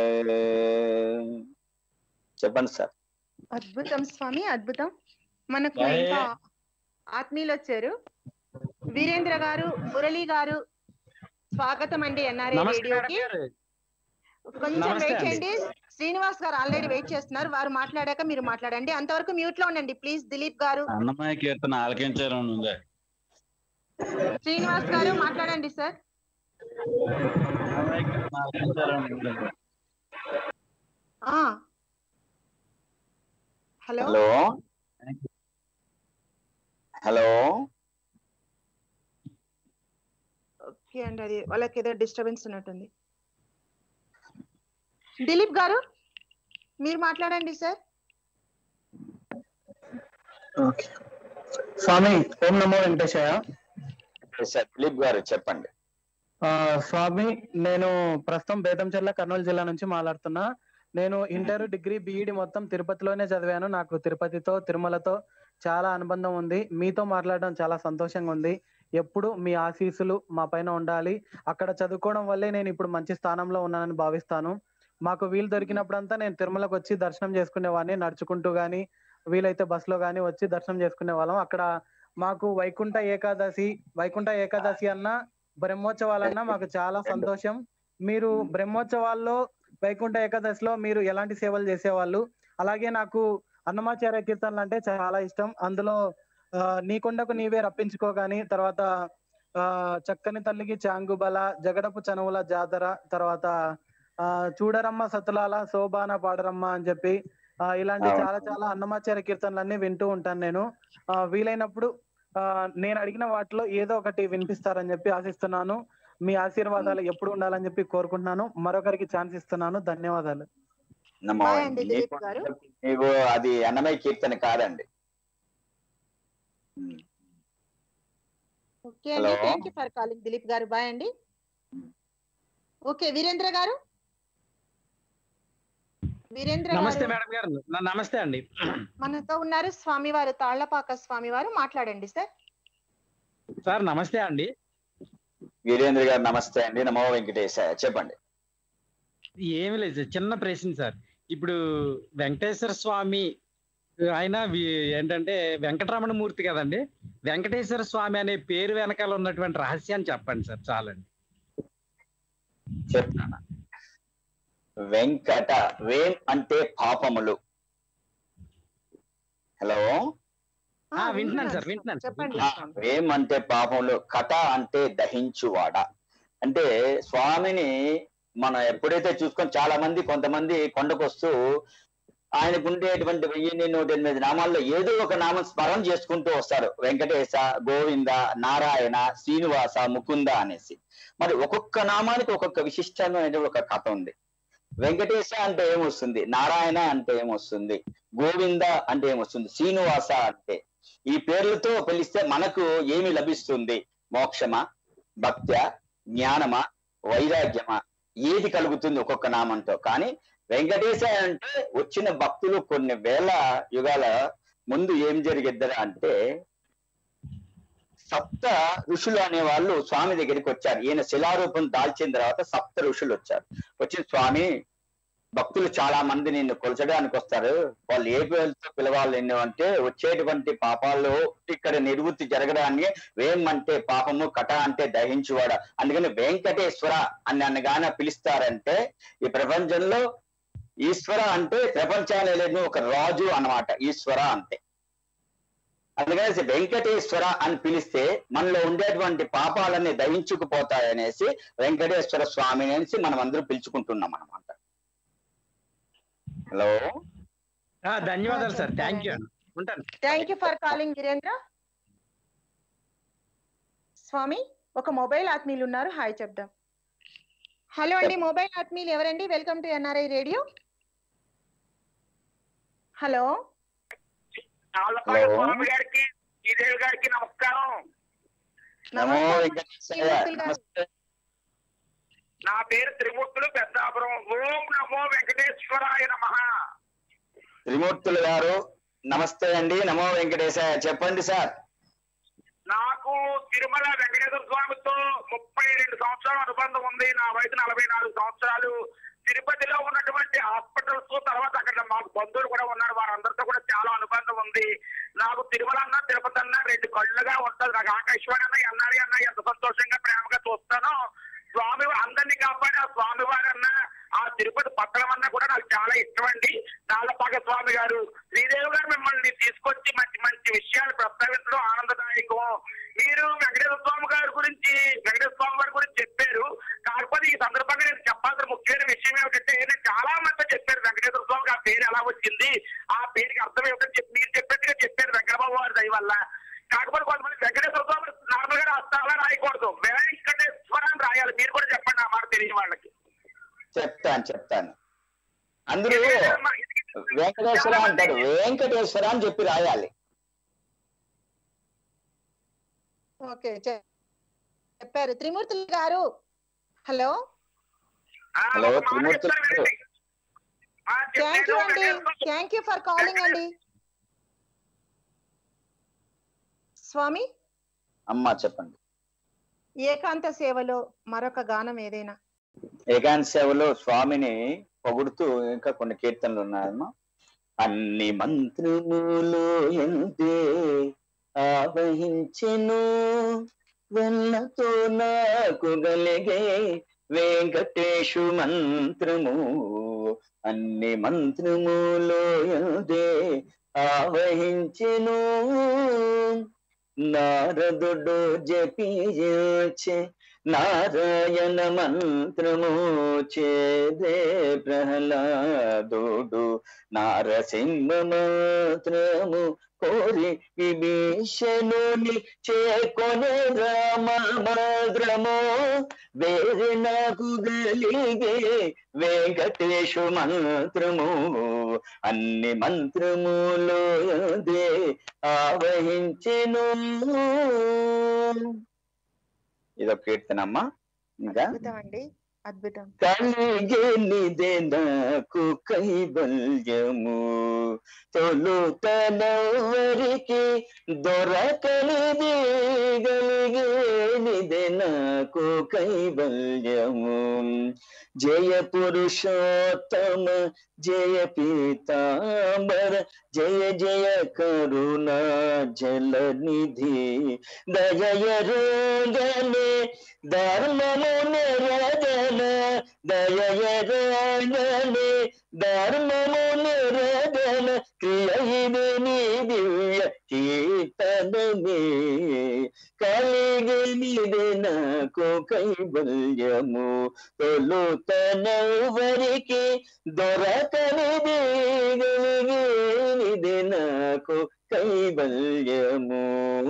చెప్పండి సార్ అద్భుతం స్వామి అద్భుతం మనకు ఇంకా ఆత్మీయులు వచ్చారు వీరేంద్ర గారు మురళి గారు స్వాగతం అండి ఎన్ఆర్ఐ నమస్తే మేడం రేడియోకి గారు కొంచెం నమస్తే వెయిట్ అండి. చేయండి శ్రీనివాస్ గారు ఆల్రెడీ వెయిట్ చేస్తున్నారు వారు మాట్లాడాక మీరు మాట్లాడండి అంతవరకు మ్యూట్ లో ఉండండి ప్లీజ్ దిలీప్ గారు అన్నమయ్య కీర్తన ఆలకించాలని ఉందా శ్రీనివాస్ గారు మాట్లాడండి సార్ అన్నమయ్య కీర్తన ఆలకించాలని ఉందా ఆ హలో హలో హలో ఓకే అండి అది వాళ్ళకి ఏదో డిస్టర్బెన్స్ ఉన్నట్టుంది దిలీప్ గారు మీరు మాట్లాడండి సార్ ఓకే స్వామి ఓం నమో వెంకటేశయ్య సార్ దిలీప్ గారు చెప్పండి ఆ, స్వామి నేను ప్రస్తుతం బేతంచెర్ల కర్నూలు జిల్లా నుంచి మాట్లాడుతున్నా నేను ఇంటర్ డిగ్రీ బీఈడి మొత్తం తిరుపతిలోనే చదివాను నాకు తిరుపతితో తిరుమలతో చాలా అనుబంధం ఉంది మీతో మాట్లాడడం చాలా సంతోషంగా ఉంది ఎప్పుడు మీ ఆశీస్సులు మా పైన ఉండాలి అక్కడ చదువుకోవడం వల్లే నేను ఇప్పుడు మంచి స్థానంలో ఉన్నానని భావిస్తాను మాకు వీలు దొరికినప్పుడంతా నేను తిరుమలకు వచ్చి దర్శనం చేసుకునేవాడిని నడుచుకుంటూ గాని వీలైతే బస్సులో గాని వచ్చి దర్శనం చేసుకునే వాళ్ళం అక్కడ మాకు వైకుంఠ ఏకాదశి వైకుంఠ ఏకాదశి అన్న బ్రహ్మోత్సవాలన్నా మాకు చాలా సంతోషం మీరు బ్రహ్మోత్సవాల్లో వైకుంఠ ఏకాదశిలో మీరు ఎలాంటి సేవలు చేసేవాళ్ళు అలాగే నాకు అన్నమాచార్య కీర్తనలు అంటే చాలా ఇష్టం అందులో ఆ, నీ కొండకు నీవే రప్పించుకో గాని తర్వాత ఆ చక్కని తల్లికి చాంగుబల జగడపు చనువుల జాతర తర్వాత ఆ చూడరమ్మ సతులాల శోభాన పాడరమ్మ అని చెప్పి ఆ ఇలాంటి అవును. చాలా చాలా అన్నమాచార్య కీర్తనలన్నీ వింటూ ఉంటాను నేను ఆ వీలైనప్పుడు ఆ నేను అడిగిన వాటిలో ఏదో ఒకటి వినిపిస్తారని చెప్పి ఆశిస్తున్నాను మీ ఆశీర్వాదాలు ఎప్పుడు ఉండాలని చెప్పి కోరుకుంటున్నాను మరొకరికి ఛాన్స్ ఇస్తున్నాను ధన్యవాదాలు నమో బాయ్ అండి దిలీప్ గారు నీవు అది అన్నమయ్య కీర్తన కాదండి ఉమ్. ఓకే అండి Hello. Thank you for calling Dilip గారు బాయ్ అండి ఓకే వీరేంద్ర గారు వీరేంద్ర నమస్తే గారు మేడం గారు న- నమస్తే అండి మనతో ఉన్నారు స్వామివారు తాళ్లపాక స్వామివారు మాట్లాడండి సార్ సార్ నమస్తే అండి వీరేంద్ర గారు నమస్తే అండి నమో వెంకటేశాయ చెప్పండి ఏమి లేదు సార్ చిన్న ప్రశ్న సార్ ఇప్పుడు వెంకటేశ్వర స్వామి ఆయన వి- ఏంటంటే వెంకటరమణ మూర్తి కదండి వెంకటేశ్వర స్వామి అనే పేరు వెనకాల ఉన్నటువంటి రహస్యాన్ని చెప్పండి సార్ చాలండి చెప్తాను వెంకట వేం అంటే పాపములు హలో ఆ, వింటున్నాను సార్ వింటున్నాను సార్ చెప్పండి ఆ, స్వామి. వేం అంటే పాపములు కథ అంటే దహించువాడ అంటే స్వామిని మనం ఎప్పుడైతే చూసుకొని చాలా మంది కొంతమంది కొండకు వస్తూ ఆయనకు ఉండేటువంటి వెయ్యి నూట ఎనిమిది నామాల్లో ఏదో ఒక నామం స్మరణ చేసుకుంటూ వస్తారు వెంకటేశ గోవింద నారాయణ శ్రీనివాస ముకుంద అనేసి మరి ఒక్కొక్క నామానికి ఒక్కొక్క విశిష్టమైన ఒక కథ ఉంది వెంకటేశ అంటే ఏమొస్తుంది నారాయణ అంటే ఏమొస్తుంది గోవింద అంటే ఏమొస్తుంది శ్రీనివాస అంటే ఈ పేర్లతో పిలిస్తే మనకు ఏమి లభిస్తుంది మోక్షమా భక్త్య జ్ఞానమా వైరాగ్యమా ఏది కలుగుతుంది ఒక్కొక్క నామంతో కానీ వెంకటేశ అంటే వచ్చిన భక్తులు కొన్ని వేల యుగాల ముందు ఏం జరిగిద్దరా అంటే సప్త ఋషులు అనే వాళ్ళు స్వామి దగ్గరికి వచ్చారు ఈయన శిలారూపం దాల్చిన తర్వాత సప్త ఋషులు వచ్చారు వచ్చి స్వామి భక్తులు చాలా మంది నిన్ను కొలచడానికి వస్తారు వాళ్ళు ఏ పేరుతో పిలవాలి నిన్ను అంటే వచ్చేటువంటి పాపాలు ఇక్కడ నివృత్తి జరగడాన్ని వేం అంటే పాపము కట అంటే దహించువాడ అందుకని వెంకటేశ్వర అని అనగానే పిలుస్తారంటే ఈ ప్రపంచంలో ఈశ్వర అంటే ప్రపంచాన్ని లేని ఒక రాజు అన్నమాట ఈశ్వర అంటే అందుకనేసి వెంకటేశ్వర అని పిలిస్తే మనలో ఉండేటువంటి పాపాలన్నీ దహించుకుపోతాయనేసి వెంకటేశ్వర స్వామి అనేసి మనం అందరూ పిలుచుకుంటున్నాం అనమాట హలో ఆ, ధన్యవాదాలు సార్ థ్యాంక్ యూ ఉంటాను thank you for calling Veerendra స్వామి ఒక మొబైల్ ఆత్మీయులు ఉన్నారు హాయ్ చెప్దాం హలో అండి మొబైల్ ఆత్మీయులు ఎవరండి welcome to NRI radio hello hello స్వామి గారికి శ్రీదేవి గారికి నమస్కారం నమో నమస్తే వెంకటేశ్వర శ్రీమూర్తులు గారు. నమస్తే నా పేరు త్రిమూర్తులు పెద్దాపురం ఓం నమో వెంకటేశ్వరాయ నమ త్రిమూర్తులు గారు నమస్తే అండి నమో వెంకటేశాయ చెప్పండి సార్ నాకు తిరుమల వెంకటేశ్వర స్వామితో ముప్పై రెండు సంవత్సరాల అనుబంధం ఉంది నా వయసు నలభై నాలుగు సంవత్సరాలు తిరుపతిలో ఉన్నటువంటి హాస్పిటల్స్ తర్వాత అక్కడ మాకు బంధువులు కూడా ఉన్నారు వారందరితో కూడా చాలా అనుబంధం ఉంది నాకు తిరుమల అన్న తిరుపతి అన్న రెండు కళ్ళుగా ఉంటది నాకు ఆకాశవాణి అన్న ఎన్ఆర్ఐ అన్న ఎంత సంతోషంగా ప్రేమగా చూస్తానో స్వామి అందరినీ కాపాడి ఆ స్వామి వారన్న ఆ తిరుపతి పత్రం అన్న కూడా నాకు చాలా ఇష్టం అండి నాలపాక స్వామి గారు శ్రీదేవి గారు మిమ్మల్ని తీసుకొచ్చి మంచి మంచి విషయాలు ప్రస్తావించడం ఆనందదాయకం మీరు వెంకటేశ్వర స్వామి గారి గురించి వెంకటేశ్వర స్వామి గారి గురించి చెప్పారు కాకపోతే ఈ సందర్భంగా నేను చెప్పాల్సిన ముఖ్యమైన విషయం ఏమిటంటే నేను చాలా మంది చెప్పారు వెంకటేశ్వర స్వామికి ఆ పేరు ఎలా వచ్చింది ఆ పేరుకి అర్థం ఏమిటని చెప్పి మీరు చెప్పినట్టుగా చెప్పారు వెంకటబాబు వారి దయ వల్ల కాకపోతే కొంతమంది వెంకటేశ్వర స్వామి నార్మల్ గా రాస్తా అలా రాయకూడదు వెంకటేశ్వర అని రాయాలి మీరు కూడా చెప్పండి ఆ మాట తెలియని వాళ్ళకి చెప్తాను చెప్తాను అందరూ వెంకటేశ్వర అంటారు వెంకటేశ్వర అని చెప్పి రాయాలి ఓకే చె- చెప్పారు త్రిమూర్తులు గారు హలో ఆ, హలో, ఒక మాట త్రిమూర్తులు చెప్తాను గారు. వినండి. ఆ, థ్యాంక్ యూ చెప్పాను అండి Venkateswara thank you for calling అండి స్వామి అమ్మా చెప్పండి ఏకాంత సేవలో మరొక గానం ఏదైనా ఏకాంత సేవలో స్వామిని పొగుడుతూ ఇంకా కొన్ని కీర్తనలు ఉన్నాయమ్మా అన్ని మంత్రములు ఎంతే ఆవహించెను వెన్నతో నాకు గలిగే వెంకటేశు మంత్రము అన్ని మంత్రములో ఎందే ఆవహించెను నారదుడు జపించే నారాయణ మంత్రము చేదే ప్రహ్లాదుడు నారసింహ మంత్రము కోరి విభీషణుని చేకొనే రామ మంత్రము వేరే నాకు గలిగే వెంకటేశు మంత్రము అన్ని మంత్రములో దే ఆవహించెను ఇదొక కీర్తనమ్మా ఇంకా అద్భుతం అండి అద్భుతం కలిగేనిదే నాకు కైబల్యము తొలుతనవరికి దొరకనిది గలిగేనిదే నాకు కైబల్యము జయ పురుషోత్తమ జయ పీతాంబర జయ జయ కరుణా జల నిధి దయ రోగనే ధర్మము నిరదన దయ రోగనే ధర్మము నిరదన క్రియయిది నీ దివ్య కీర్తనమే కలిగినిది నాకు కైబల్యము తొలుతనవరికి దొరకనిది గలిగినిది నాకు కైబల్యము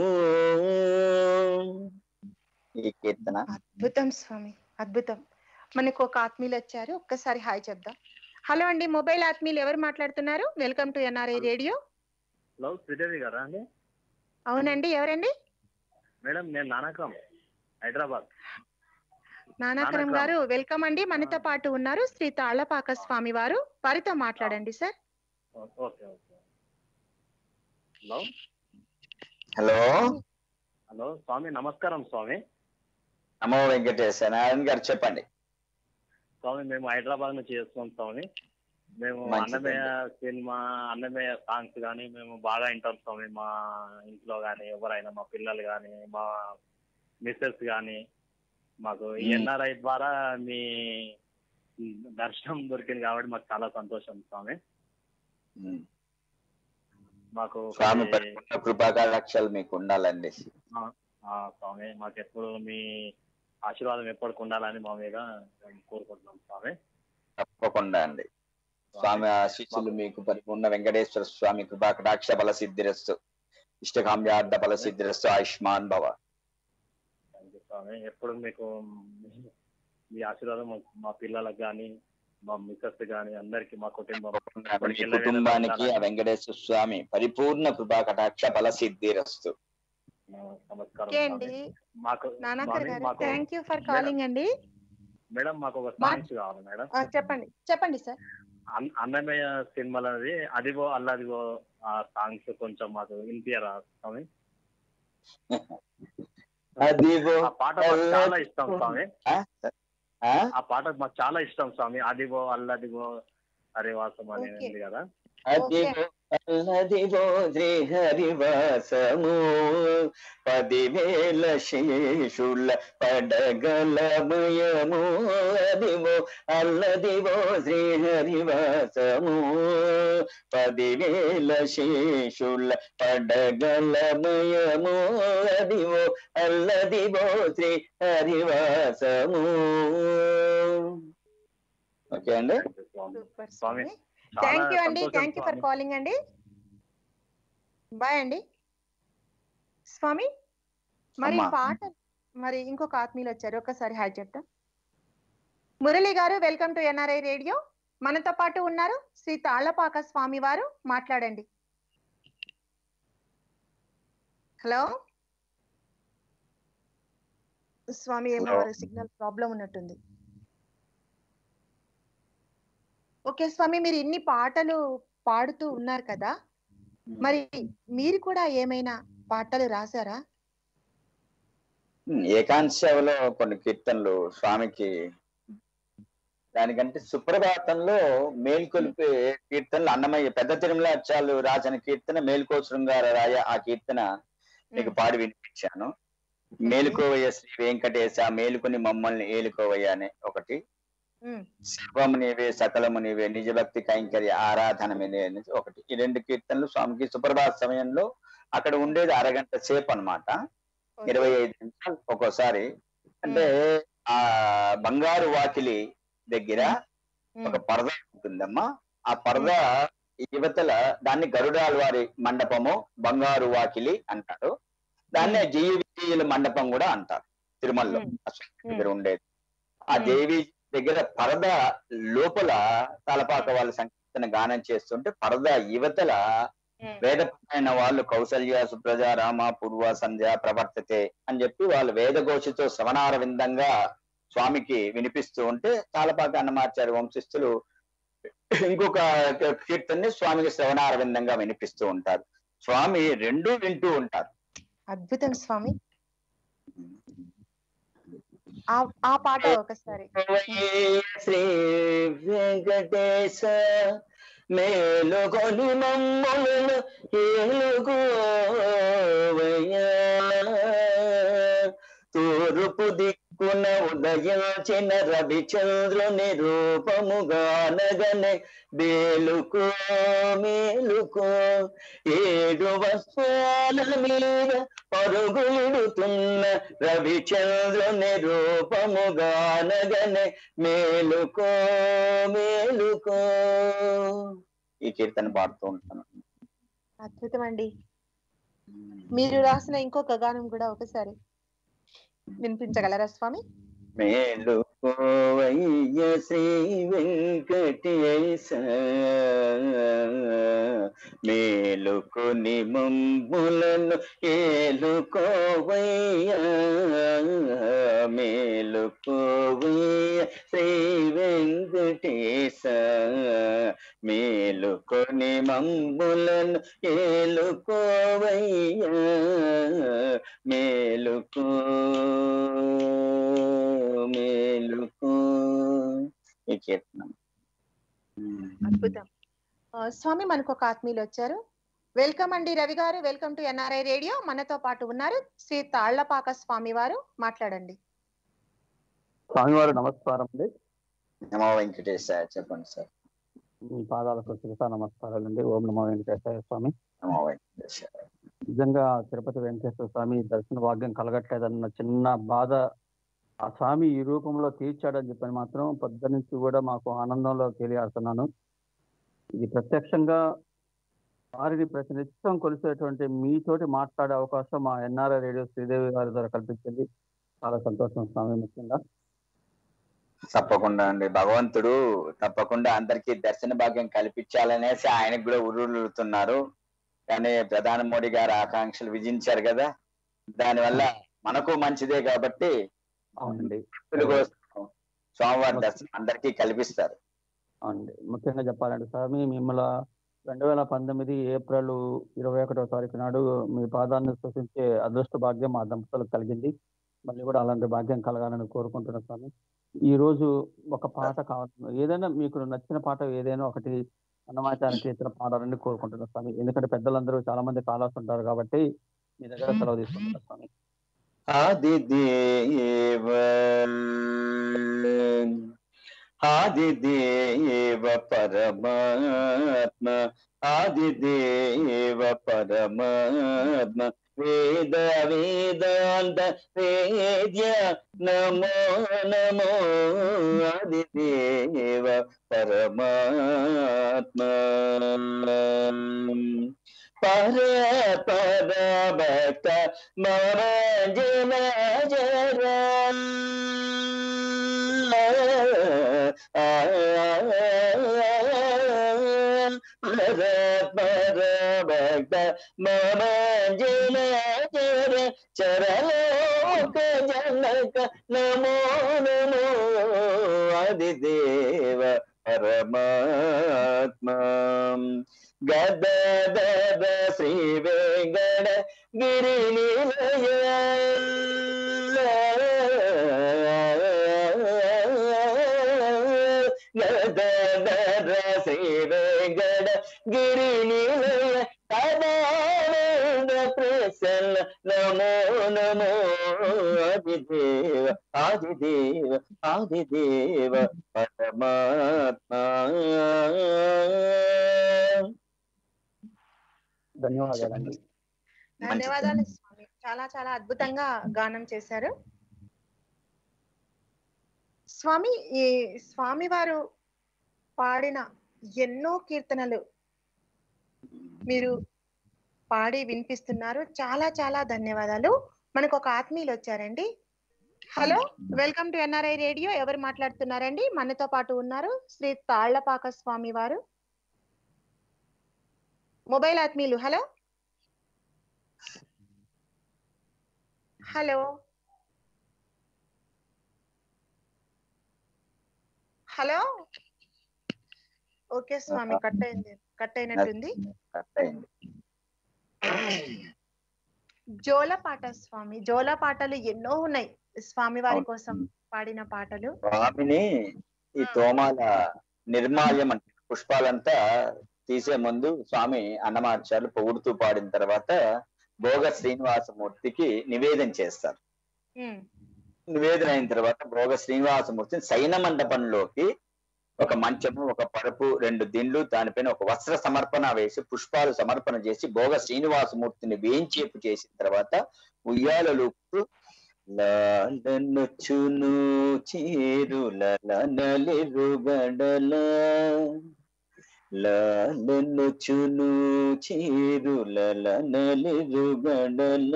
ఈ కీర్తన అద్భుతం స్వామి అద్భుతం మనకు ఒక ఆత్మీయులు వచ్చారు ఒక్కసారి హాయ్ చెప్దాం హలో అండి మొబైల్ ఆత్మీయులు ఎవరు మాట్లాడుతున్నారు welcome to NRI radio hello Sridevi గారా అండి అవునండి ఎవరండి మేడం నేను నానకం హైదరాబాద్ నానాకరం నానాకరం. గారు వెల్కమ్ అండి మనతో పాటు ఉన్నారు శ్రీ తాళ్లపాక స్వామి వారు వారితో మాట్లాడండి sir okay okay hello hello hello స్వామి నమస్కారం స్వామి నమో వెంకటేశ్వర నారాయణ గారు చెప్పండి స్వామి మేము హైదరాబాద్ నుంచి చేస్తున్నాం స్వామి మేము మంచిదండి. అన్నమయ్య సినిమా అన్నమయ్య సాంగ్స్ కానీ మేము బాగా వింటాం స్వామి మా ఇంట్లో కానీ ఎవరైనా మా పిల్లలు కానీ మా మిస్సెస్ కానీ మాకు ఈ మ్మ్. ఎన్ఆర్ఐ ద్వారా మీ దర్శనం దొరికింది కాబట్టి మాకు చాలా సంతోషం స్వామి ఉమ్. మాకు స్వామి ఒకటి- పరిపూర్ణ కృపాకటాక్షాలు మీకు ఉండాలండి ఆ, ఆ, స్వామి మాకు ఎప్పుడు మీ ఆశీర్వాదం ఎప్పటికి ఉండాలని మా మీద మేము కోరుకుంటున్నాం స్వామి తప్పకుండా అండి స్వామి ఆశీస్సులు మీకు పరిపూర్ణ వెంకటేశ్వర స్వామి కృపాకటాక్ష బల సిద్ధిరస్తు ఇష్టకామ్యార్థ బల సిద్ధిరస్తు ఆయుష్మాన్ భవ థ్యాంక్ యూ స్వామి ఎప్పుడు మీకు మీ- మీ ఆశీర్వాదం మా- మా పిల్లలకు కానీ మా మిస్సెస్ కానీ అందరికి మా కుటుంబం మీ ఎప్పటికీ ఎల్లవేళలా కుటుంబానికి ఆ ఉండాలని. వెంకటేశ్వర స్వామి పరిపూర్ణ కృపాకటాక్ష బల సిద్ధిరస్తు నమస్కారం ఓకే స్వామి. అండి మాకు నానాకర్ స్వామి, గారు మాకు థ్యాంక్ యూ ఫర్ కాలింగ్ అండి మేడం మాకు ఒక మా- సాంగ్స్ కావాలి మేడం ఆ, చెప్పండి చెప్పండి సార్ అన్- అన్నమయ్య సినిమాలది అదిగో అల్లదిగో ఆ సాంగ్స్ కొంచెం మాకు వినిపించరా స్వామి అదిగో ఆ పాట మాకు చాలా ఇష్టం స్వామి ఆ? ఆ? ఆ పాట మాకు చాలా ఇష్టం స్వామి అదిగో అల్లదిగో హరివాసం అని ఓకే. ఉంది కదా అదిగో అల్లదిగో శ్రీహరివాసము పదివేల శేషుల పడగలమయము అదిగో అల్లదిగో శ్రీహరివాసము పదివేల శేషుల పడగలమయము అదిగో అల్లదిగో శ్రీ హరివాసము ఓకే అండి స్వామి సూపర్ స్వామి, స్వామి చాలా థ్యాంక్ యూ అండి సంతోషం థ్యాంక్ యూ ఫర్ స్వామి. కాలింగ్ అండి బాయ్ అండి స్వామి మరి అమ్మా. పాట మరి ఇంకొక ఆత్మీయులు వచ్చారు ఒకసారి హాయ్ చెప్తాం మురళి గారు వెల్కమ్ టు ఎన్ఆర్ఐ రేడియో మనతో పాటు ఉన్నారు శ్రీ తాళ్లపాక స్వామి వారు మాట్లాడండి హలో స్వామి ఏమో Hello. వారి సిగ్నల్ ప్రాబ్లం ఉన్నట్టుంది ఓకే స్వామి మీరు ఇన్ని పాటలు పాడుతూ ఉన్నారు కదా మరి మీరు కూడా ఏమైనా పాటలు రాశారా ఉమ్, ఏకాంత సేవలో కొన్ని కీర్తనలు స్వామికి దానికంటే సుప్రభాతంలో మేల్కొలిపే కీర్తనలు అన్నమయ్య పెద్ద తిరుమల అచ్చాలు రాసిన కీర్తన మేల్కో శృంగార రాయ ఆ కీర్తన మీకు పాడి వినిపించాను మేలుకోవయ్య శ్రీ వెంకటేశ మేలుకొని మమ్మల్ని ఏలుకోవయ్య అనే ఒకటి ఉమ్, సర్వము నీవే సకలము నీవే నిజ భక్తి కైంకర్య ఆరాధనమే అనేది ఒకటి ఈ రెండు కీర్తనలు స్వామికి సుప్రభాత సమయంలో అక్కడ ఉండేది అరగంట సేపు అన్నమాట ఓకే. ఇరవై ఐదు నిమిషాలు ఒక్కోసారి అంటే ఆ బంగారు వాకిలి దగ్గర ఉమ్, ఒక పరద ఉంటుందమ్మా ఆ పరద యువతల దాన్ని గరుడాల వారి మండపము బంగారు వాకిలి అంటారు దాన్నే జయ విజయుల మండపం కూడా అంటారు తిరుమలలో ఉమ్, అశ్వత్థ దగ్గర ఉండేది ఆ ఉమ్. దేవి దగ్గర పరద లోపల తలపాక వాళ్ళ సంకీర్తన గానం చేస్తుంటే పరద యువతల ఉమ్, వేదపరమైన వాళ్ళు కౌసల్య సుప్రజ రామ పూర్వ సంధ్య ప్రవర్తతే అని చెప్పి వాళ్ళు వేదఘోషతో శ్రవణార విందంగా స్వామికి వినిపిస్తూ ఉంటే తాళపాక అన్నమాచార్య వంశస్థులు ఇంకొక కీర్తనని స్వామికి శ్రవణారవిందంగా వినిపిస్తూ ఉంటారు స్వామి రెండు వింటూ ఉంటారు అద్భుతం స్వామి ఆ ఆ పాట ఒకసారి శ్రీ వెంకటేశ మేలుకొని మమ్ములను ఏలుగోవయ్యా తూర్పు దిక్కున ఉదయించిన రవిచంద్రుని రూపముగానగనే మేలుకో మేలుకో ఏడు వస్త్రాల మీద పరుగులుడుతున్న రవిచంద్రుని రూపముగానగనే మేలుకో మేలుకో ఈ కీర్తన పాడుతూ ఉంటాను అద్భుతం అండి మీరు రాసిన ఇంకొక గానం కూడా ఒకసారి వినిపించగలరా స్వామి మేలుకోవయ్య శ్రీ వెంకటేశ మేలుకొని మమ్ములను ఏలుకోవయ్య మేలుకోవయ్య శ్రీ వెంకటేశ మేలుకొని మమ్ములను ఏలుకోవయ్య మేలుకో మేలుకో ఈ కీర్తనం అద్భుతం ఆ, స్వామి మనకు ఒక ఆత్మీయులు వచ్చారు వెల్కమ్ అండి రవి గారు వెల్కమ్ టు ఎన్ఆర్ఐ రేడియో మనతో పాటు ఉన్నారు శ్రీ తాళ్లపాక స్వామి వారు మాట్లాడండి స్వామివారు నమస్కారం అండి నమో వెంకటేశాయ చెప్పండి సార్ మీ పాదాలకు శిరసా నమస్కారాలు అండి ఓం నమో వెంకటేశ్వర స్వామి నమో వెంకటేశాయ నిజంగా తిరుపతి వెంకటేశ్వర స్వామి దర్శన భాగ్యం కలగట్లేదన్న చిన్న బాధ ఆ స్వామి ఈ రూపంలో తీర్చాడని చెప్పని మాత్రం పొద్దు నుంచి కూడా మాకు ఆనందంలో తెలియాడుతున్నాను ఇది ప్రత్యక్షంగా వారిని ప్రతినిత్యం కొలిసేటువంటి మీతోటి మాట్లాడే అవకాశం మా ఎన్ఆర్ఐ రేడియో శ్రీదేవి గారి ద్వారా కల్పించింది చాలా సంతోషం స్వామి ముఖ్యంగా తప్పకుండా అండి భగవంతుడు తప్పకుండా అందరికీ దర్శన భాగ్యం కల్పించాలనేసి ఆయనకు కూడా ఉరులుతున్నారు కానీ ప్రధాని మోడీ గారు ఆకాంక్షలు విధించారు కదా దానివల్ల మనకు మంచిదే కాబట్టి అవునండి భక్తుల కోసం స్వామివారి దర్శనం అందరికీ కల్పిస్తారు అవునండి ముఖ్యంగా చెప్పాలంటే స్వామి మిమ్మల్ని రెండు వేల పంతొమ్మిది ఏప్రిల్ ఇరవై ఒకటో తారీఖు నాడు మీ పాదాన్ని సూచించే అదృష్ట భాగ్యం మా దంపతులకు కలిగింది మళ్ళీ కూడా అలాంటి భాగ్యం కలగాలని కోరుకుంటున్నాను స్వామి ఈ రోజు ఒక పాట కావాలి ఏదైనా మీకు నచ్చిన పాట ఏదైనా ఒకటి అన్నమాచార్య కీర్తన పాడాలని కోరుకుంటున్నాను స్వామి ఎందుకంటే పెద్దలందరూ చాలా మంది కాలాస్ ఉంటారు కాబట్టి మీ దగ్గర సెలవు తీసుకుంటున్నాను స్వామి ఆదిదేవ ఆదిదేవ పరమాత్మ ఆదిదేవ పరమాత్మ వేద వేదాంత వేద్య నమో నమో ఆదిదేవ పరమాత్మ పర పర భక్త మర జన జర పర పర భక్త మమ జన జర చరలోక జనక నమో నమో ఆదిదేవ పరమాత్మ గదద శ్రీ వెంకట గిరి నిలయ గదద శ్రీ వెంకట గిరి నిలయ సదానంద ప్రసన్న నమో నమో ఆదిదేవ ఆదిదేవ ఆదిదేవ పరమాత్మ ధన్యవాదాలండి ధన్యవాదాలు స్వామి చాలా చాలా అద్భుతంగా గానం చేశారు స్వామి ఈ స్వామి వారు పాడిన ఎన్నో కీర్తనలు మీరు పాడి వినిపిస్తున్నారు చాలా చాలా ధన్యవాదాలు మనకు ఒక ఆత్మీయులు వచ్చారండి hello welcome to NRI radio ఎవరు మాట్లాడుతున్నారండి మనతో పాటు ఉన్నారు శ్రీ తాళ్లపాక స్వామి వారు మొబైల్ ఆత్మీయులు హలో హలో హలో ఓకే స్వామి కట్ అయింది కట్ అయినట్టుంది కట్ అయింది జోల పాట స్వామి జోల పాటలు ఎన్నో ఉన్నాయి స్వామి వారి కోసం పాడిన పాటలు స్వామిని ఈ తోమాల నిర్మాల్యం అంటే పుష్పాలంతా తీసే ముందు స్వామి అన్నమాచార్యులు పొగుడుతూ పాడిన తర్వాత భోగ శ్రీనివాసమూర్తికి నివేదన చేస్తారు ఉమ్, నివేదన అయిన తర్వాత భోగ శ్రీనివాసమూర్తిని శయన మండపంలోకి ఒక మంచము ఒక పరుపు రెండు దిండ్లు దానిపైన ఒక వస్త్ర సమర్పణ వేసి పుష్పాలు సమర్పణ చేసి భోగ శ్రీనివాసమూర్తిని వేయించేపు చేసిన తర్వాత ఉయ్యాలలు లాలనొచ్చును చీరుల నలిరుగడల లాలనొచ్చును చీరుల నలిరుగడల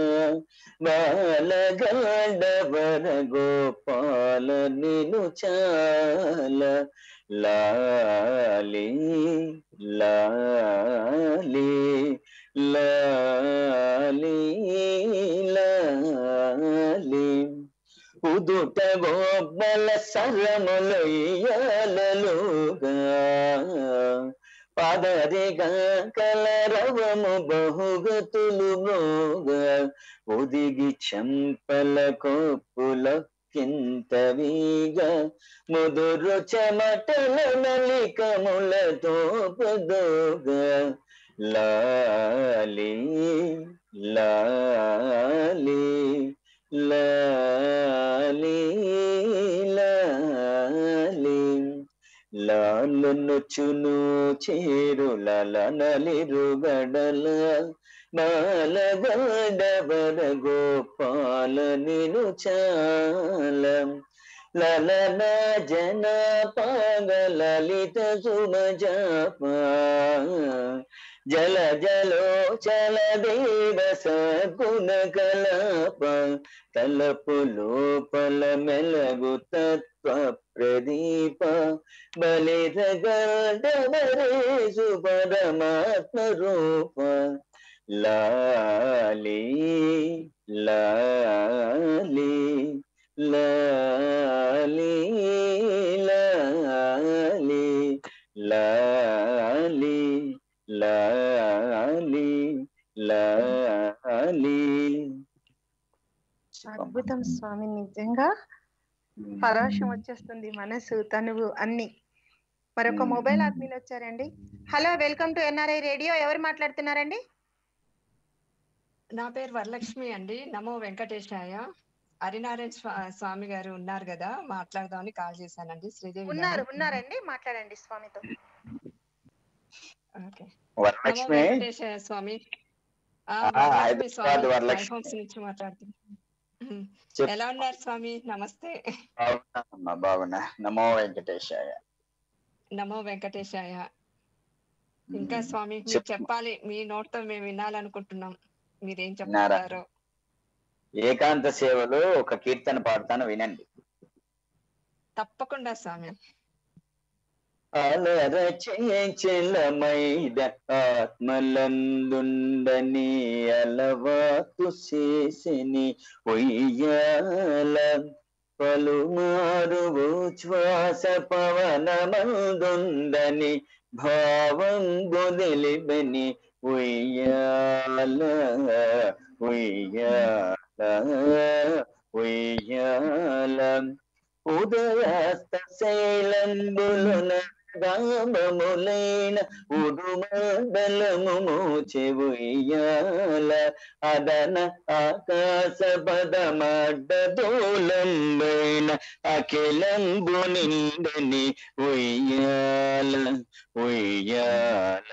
బాలగండవర గోపాల నిను చాల లాలి లాలి లాలి లాలి ఉదుట గోబల సరములయ్యాలలుగా పదరిగా కలరవము బహుగతులు మోగా ఒదిగి చెంపల కొప్పుల కింతవిగా ముదురు చెమటల నలికములతో పదోగా లాలి లాలి లాలి లాలి లాలనుచును చేరుల నలిరుగడల బాలగడవర గోపాల నిను చాల లలన జన పాగలలిత సుమజాప జల జలో చల దేవ సద్గుణ కలాప తలపు లోపల మెలగు తత్వ ప్రదీప బలిత గడవరేసు పరమాత్మ రూప లాలి లాలి లాలి లాలి లాలి లాలి లాలి అద్భుతం స్వామి నిజంగా పరవశం వచ్చేస్తుంది మనసు తనువు అన్ని మరొక మొబైల్ ఆత్మీయులు వచ్చారండి hello welcome to NRI radio ఎవరు మాట్లాడుతున్నారండి నా పేరు వరలక్ష్మి అండి నమో వెంకటేశాయ హరినారాయణ స్వా- స్వామి గారు ఉన్నారు కదా మాట్లాడదామని కాల్ చేశానండి శ్రీదేవి ఉన్నారు గారు. ఉన్నారండి మాట్లాడండి స్వామితో ఓకే. వరలక్ష్మి నమో వెంకటేశాయ స్వామి ఆ, ఆ, వరలక్ష్మి హైదరాబాద్ స్వామి వరలక్ష్మి. ఐఫోన్స్ నుంచి మాట్లాడుతున్నాను ఉమ్. చెప్పు. ఎలా ఉన్నారు స్వామి నమస్తే బాగున్నానమ్మా బాగున్నా నమో వెంకటేశాయ నమో వెంకటేశాయ ఇంకా ఉమ్, స్వామి మీరు చెప్పు. చెప్పాలి మీ నోట్తో మేము వినాలనుకుంటున్నాం మీరేం విన్నారా? చెప్తారో ఏకాంత సేవలో ఒక కీర్తన పాడతాను వినండి తప్పకుండా స్వామి అలరచలమైద ఆత్మలందుండని అలవాటు చేసిని ఉయ్యాల పలుమారు శ్వాస పవనమందుందని భావం బొదిలిబని ఉయ్యాల ఉయ్యాల ఉయ్యాల ఉదయాస్త శైలంబులున రామములైన ఉడుమండలము మోచెవుయ్యాల అదన ఆకాశ పదమడ్డదోలంబైన అఖిలంబు నిండని ఉయ్యాల ఉయ్యాల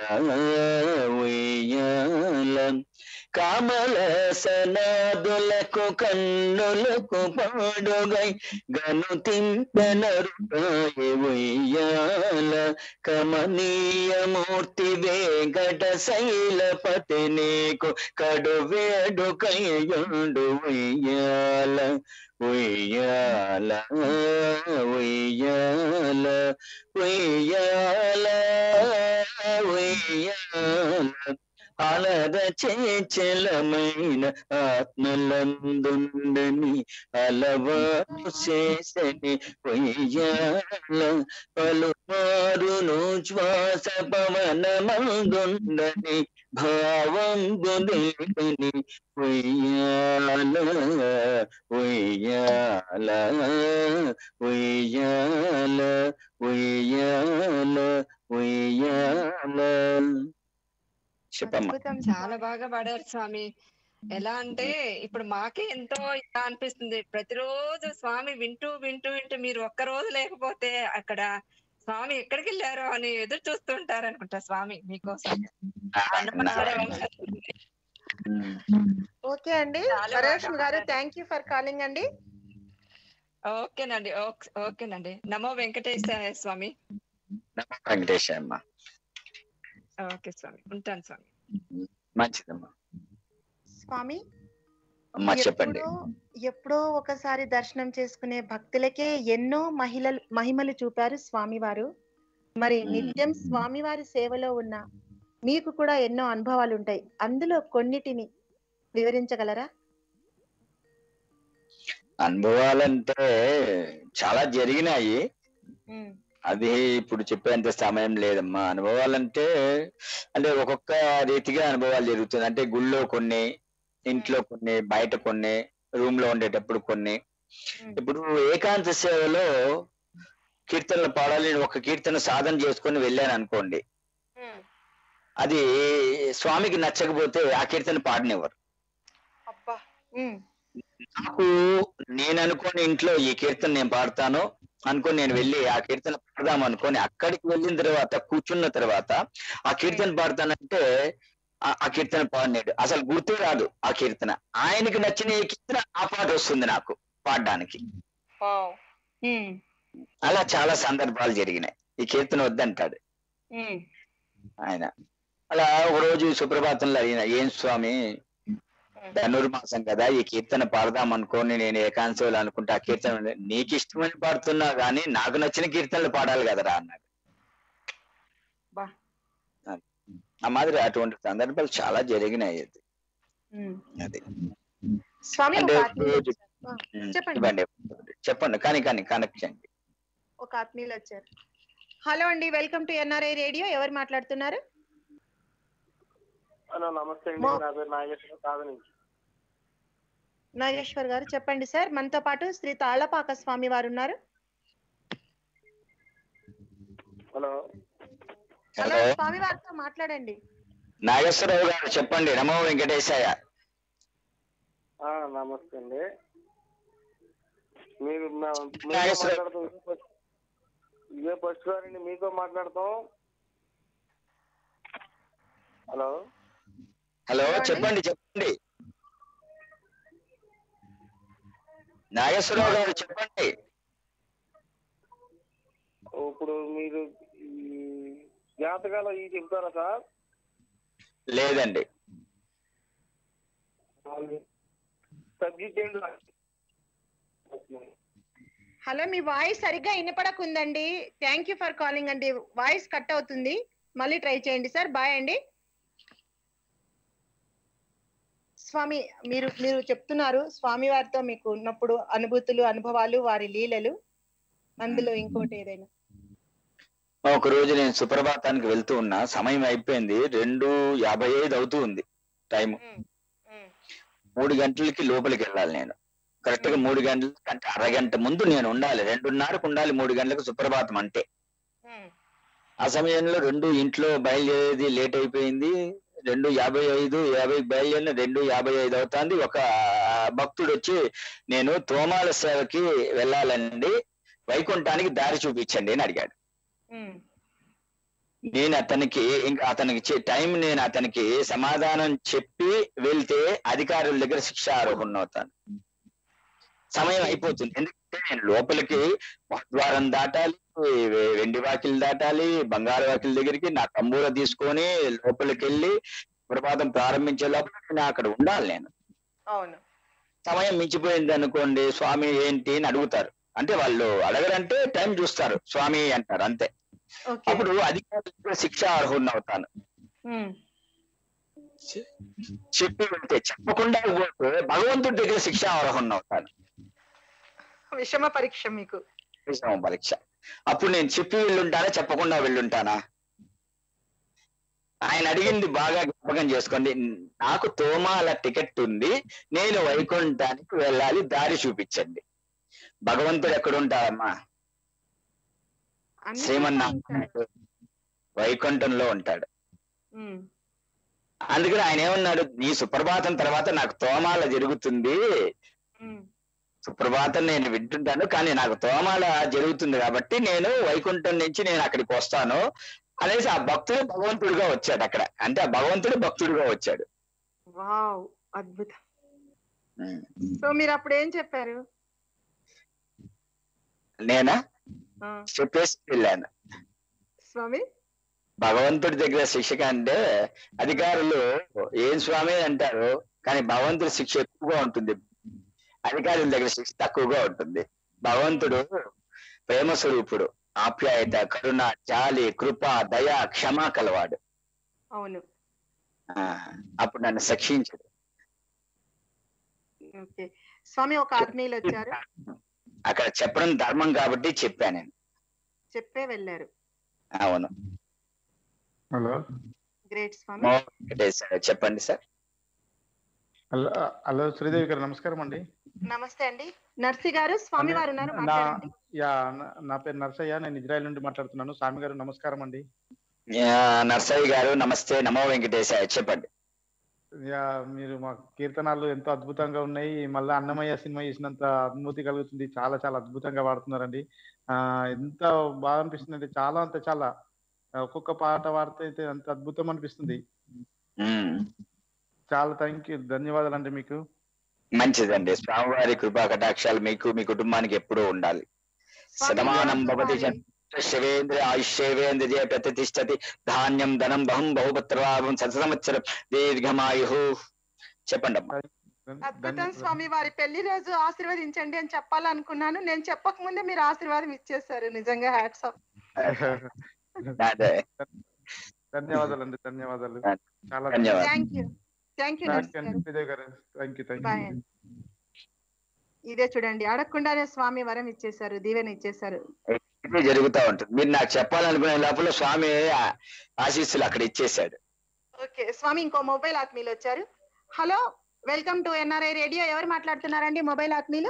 ఉయ్యాల కామల సనాదులకు కన్నులకు పాడుగై గను తింపనరుగాయ ఉయ్యాల కమనీయమూర్తి వేగట శైలపతి నీకు కడు వేడుకయ్యుండు ఉయ్యాల ఉయ్యాల ఉయ్యాల ఉయ్యాల ఉయ్యాల అలర చేచలమైన ఆత్మలందుండని అలవాటు చేసని పొయ్యాల పలుమారును శ్వాస పవనమందుండని భావం గుదిని ఉయ్యాల ఉయ్యాల ఉయ్యాల ఉయ్యాల ఉయ్యాల చెప్పమ్మా అద్భుతం చాలా బాగా పాడారు స్వామి ఎలా అంటే ఇప్పుడు మాకే ఎంతో ఇలా అనిపిస్తుంది ప్రతిరోజు స్వామి వింటూ వింటూ వింటూ మీరు ఒక్క రోజు లేకపోతే అక్కడ స్వామి ఎక్కడికి వెళ్ళారో అని ఎదురు చూస్తుంటారు అనుకుంటా స్వామి మీకోసం అన్నమాచార్య వంశస్థులు. ఓకే అండి చాలా వరలక్ష్మి బాగా గారు థ్యాంక్ యూ ఫర్ కాలింగ్ అండి ఓకేనండి ఓక్- ఓకేనండి నమో వెంకటేశ్వర స్వామి వెంకటేశ్ అమ్మా ఓకే స్వామి ఉంటాను స్వామి మంచిదమ్మా స్వామి అమ్మా చెప్పండి ఎప్పుడో ఎప్పుడో ఒకసారి దర్శనం చేసుకునే భక్తులకే ఎన్నో మహిళలు మహిమలు చూపారు స్వామివారు మరి నిత్యం స్వామివారి సేవలో ఉన్న మీకు కూడా ఎన్నో అనుభవాలు ఉంటాయి అందులో కొన్నిటిని వివరించగలరా అనుభవాలంటే చాలా జరిగినాయి ఉమ్, అది ఇప్పుడు చెప్పేంత సమయం లేదమ్మా అనుభవాలంటే అంటే ఒక్కొక్క రీతిగా అనుభవాలు జరుగుతుంది అంటే గుళ్ళో కొన్ని ఇంట్లో కొన్ని బయట కొన్ని రూమ్ లో ఉండేటప్పుడు కొన్ని ఇప్పుడు ఏకాంత సేవలో కీర్తనలు పాడాలి నేను ఒక కీర్తన సాధన చేసుకొని వెళ్ళాను అనుకోండి అది స్వామికి నచ్చకపోతే ఆ కీర్తన పాడనివ్వరు అబ్బా ఉమ్, నాకు నేను అనుకోని ఇంట్లో ఈ కీర్తన నేను పాడతాను అనుకొని నేను వెళ్ళి ఆ కీర్తన పాడదాం అనుకొని అక్కడికి వెళ్ళిన తర్వాత కూర్చున్న తర్వాత ఆ కీర్తన పాడతానంటే ఆ- ఆ కీర్తన పాడినాడు అసలు గుర్తే రాదు ఆ కీర్తన ఆయనకి నచ్చిన ఈ కీర్తన ఆ పాట వస్తుంది నాకు పాడడానికి ఉమ్, అలా చాలా సందర్భాలు జరిగినాయి ఈ కీర్తన వద్దంటాడు ఉమ్, ఆయన అలా ఒక రోజు సుప్రభాతంలో అడిగిన ఏం స్వామి ధనుర్మాసం కదా ఈ కీర్తన పాడదాం అనుకోని నేను ఏకాంశంలో అనుకుంటే ఆ కీర్తన ఉంది. నీకు ఇష్టమని పాడుతున్నా గానీ నాకు నచ్చిన కీర్తనలు పాడాలి కదరా అన్నాడు బా. అది. ఆ మాదిరి అటువంటి సందర్భాలు చాలా జరిగినాయి అది ఉమ్. అది స్వామి అంటే ఒక ఆత్మీయులు రోజు- వచ్చారు. ఆ, ఉమ్, చెప్పండి చెప్పండి చెప్పండి కానీ కానీ కనెక్ట్ చేయండి ఒక ఆత్మీయులు వచ్చారు హలో అండి వెల్కమ్ టు ఎన్ఆర్ఐ రేడియో ఎవరు మాట్లాడుతున్నారు హలో నమస్తే అండి మా- నా పేరు నాగేశ్వర కాదు నుంచి నాగేశ్వర్ గారు చెప్పండి సార్ మనతో పాటు శ్రీ తాళ్లపాక స్వామి వారు ఉన్నారు హలో హలో హలో స్వామి వారితో మాట్లాడండి నాగేశ్వరరావు గారు చెప్పండి నమో వెంకటేశాయ ఆ, నమస్తే అండి మీరు మా- మీతో నాగేశ్వర- మాట్లాడుతాం ఇదే ఫస్ట్- ఇదే ఫస్ట్ గారండి మీతో మాట్లాడతాం హలో హలో చెప్పండి చెప్పండి నాగేశ్వరరావు గారు చెప్పండి ఇప్పుడు మీరు ఈ జాతకాలు ఇవి చెప్తారా సార్ లేదండి సబ్జెక్ట్ ఏంటి హలో మీ వాయిస్ సరిగ్గా వినపడకుందండి థ్యాంక్ యూ ఫర్ కాలింగ్ అండి వాయిస్ కట్ అవుతుంది మళ్ళీ ట్రై చేయండి సార్ బాయ్ అండి స్వామి మీరు మీరు చెప్తున్నారు స్వామి వారితో మీకు ఉన్నప్పుడు అనుభూతులు అనుభవాలు వారి లీలలు అందులో ఇంకోటి ఏదైనా ఒక రోజు నేను సుప్రభాతానికి వెళ్తూ ఉన్నా సమయం అయిపోయింది రెండు యాభై ఐదు అవుతూ ఉంది టైం మూడు గంటలకి లోపలికి వెళ్ళాలి నేను కరెక్ట్ గా మూడు గంటల అంటే అరగంట ముందు నేను ఉండాలి రెండున్నరకు ఉండాలి మూడు గంటలకు సుప్రభాతం అంటే ఆ సమయంలో రెండు ఇంట్లో బయలుదేరేది లేట్ అయిపోయింది రెండు యాభై ఐదు యాభై బయలుదేరిన రెండు యాభై ఐదు అవుతుంది ఒక భక్తుడు వచ్చి నేను తోమాల సేవకి వెళ్ళాలండి వైకుంఠానికి దారి చూపించండి అని అడిగాడు నేను అతనికి ఇంకా అతనికి చే- టైం నేను అతనికి సమాధానం చెప్పి వెళ్తే అధికారుల దగ్గర శిక్ష ఆరోపణ అవుతాను సమయం అయిపోతుంది ఎందుకంటే నేను లోపలికి ద్వారం దాటాలి వె- వెండి వాకిలు దాటాలి బంగారు వాకిల దగ్గరికి నా తంబూర తీసుకొని లోపలికి వెళ్ళి ప్రపాతం ప్రారంభించే లోపల నేను అక్కడ ఉండాలి నేను అవును సమయం మించిపోయింది అనుకోండి స్వామి ఏంటి అని అడుగుతారు అంటే వాళ్ళు అడగరంటే టైం చూస్తారు స్వామి అంటారు అంతే అప్పుడు అధికారులకు శిక్ష అర్హుడిని అవుతాను చె- చెప్పి వెళ్తే చెప్పకుండా పోతే భగవంతుడి దగ్గర శిక్ష అవరహం అవుతాను విషమ పరీక్ష మీకు విషమ పరీక్ష అప్పుడు నేను చెప్పి వెళ్ళుంటానా చెప్పకుండా వెళ్ళుంటానా ఆయన అడిగింది బాగా జ్ఞాపకం చేసుకోండి నాకు తోమాల టికెట్ ఉంది నేను వైకుంఠానికి వెళ్ళాలి దారి చూపించండి భగవంతుడు ఎక్కడ ఉంటాడమ్మా అన్ని శ్రీమన్నారాయణ వైకుంఠంలో ఉంటాడు ఉమ్, అందుకని ఆయన ఏమన్నాడు నీ సుప్రభాతం తర్వాత నాకు తోమాల జరుగుతుంది ఉమ్. సుప్రభాతం నేను వింటుంటాను కానీ నాకు తోమాల జరుగుతుంది కాబట్టి నేను వైకుంఠం నుంచి నేను అక్కడికి వస్తాను అనేసి ఆ భక్తుడు భగవంతుడిగా వచ్చాడు అక్కడ అంటే ఆ భగవంతుడు భక్తుడిగా వచ్చాడు వావ్ అద్భుతం సో మీరు అప్పుడు ఏం చెప్పారు నేనా ఆ, చెప్పేసి వెళ్ళాను స్వామి భగవంతుడి దగ్గర శిక్ష కంటే అధికారులు ఏం స్వామి అంటారు కానీ భగవంతుడి శిక్ష ఎక్కువగా ఉంటుంది అధికారుల దగ్గర శిక్ష తక్కువగా ఉంటుంది భగవంతుడు ప్రేమ స్వరూపుడు ఆప్యాయత కరుణ జాలి కృప దయ క్షమ కలవాడు అవును ఆ, అప్పుడు నన్ను శిక్షించడు ఓకే స్వామి ఒక ఆత్మీయులు వచ్చారు అక్కడ చెప్పడం ధర్మం కాబట్టి చెప్పాను నేను చెప్పే వెళ్ళారు అవును హలో గ్రేట్ స్వామి మో వెంకటేశ్వర చెప్పండి సార్ హలో హలో శ్రీదేవి గారు నమస్కారం అండి నమస్తే అండి నర్సి గారు స్వామి వారు ఉన్నారు నా మాట్లాడండి యా నా- నా పేరు నర్సయ్య నేను ఇజ్రాయెల్ నుండి మాట్లాడుతున్నాను స్వామి గారు నమస్కారం అండి ఆ, నర్సయ్య గారు నమస్తే నమో వెంకటేశాయ చెప్పండి యా మీరు మా కీర్తనాలు ఎంతో అద్భుతంగా ఉన్నాయి మళ్ళీ అన్నమయ్య సినిమా చేసినంత అనుభూతి కలుగుతుంది చాలా చాలా అద్భుతంగా పాడుతున్నారండి ఆ ఎంత బాగా అనిపిస్తుంది అంటే చాలా అంటే చాలా ఒక్కొక్క పాట పాడితే అయితే అంత అద్భుతం అనిపిస్తుంది ఉమ్. చాలా థ్యాంక్ యూ ధన్యవాదాలు అండి మీకు మంచిదండి స్వామివారి కృపా కటాక్షాలు మీకు మీ కుటుంబానికి ఎప్పుడూ ఉండాలి శతమానం భవతి జన్- శివేంద్ర ఆయుష్యేవేంద్రియ ప్రతిష్టతి ధాన్యం ధనం బహం బహుపత్రలాభం శత సంవత్సరం దీర్ఘమాయు చెప్పండి అమ్మా అద్భుతం స్వామి వారి పెళ్లి రోజు ఆశీర్వదించండి అని చెప్పాలనుకున్నాను నేను చెప్పక ముందే మీరు ఆశీర్వాదం ఇచ్చేసారు నిజంగా హ్యాట్స్ ఆఫ్ అదే ధన్యవాదాలు అండి ధన్యవాదాలు చాలా ధన్యవాదాలు. Thank you thank you Narsi గారు శ్రీదేవి గారు thank you thank bye you ఇదే చూడండి అడగకుండానే స్వామి వరం ఇచ్చేసారు దీవెన ఇచ్చేసారు ఇదే జరుగుతూ ఉంటుంది మీరు నాకు చెప్పాలనుకునే లోపల స్వామి ఆ- ఆశీస్సులు అక్కడ ఇచ్చేశాడు ఓకే స్వామి ఇంకో మొబైల్ ఆత్మీయులు వచ్చారు hello welcome to NRI radio ఎవరు మాట్లాడుతున్నారండి మొబైల్ ఆత్మీయులు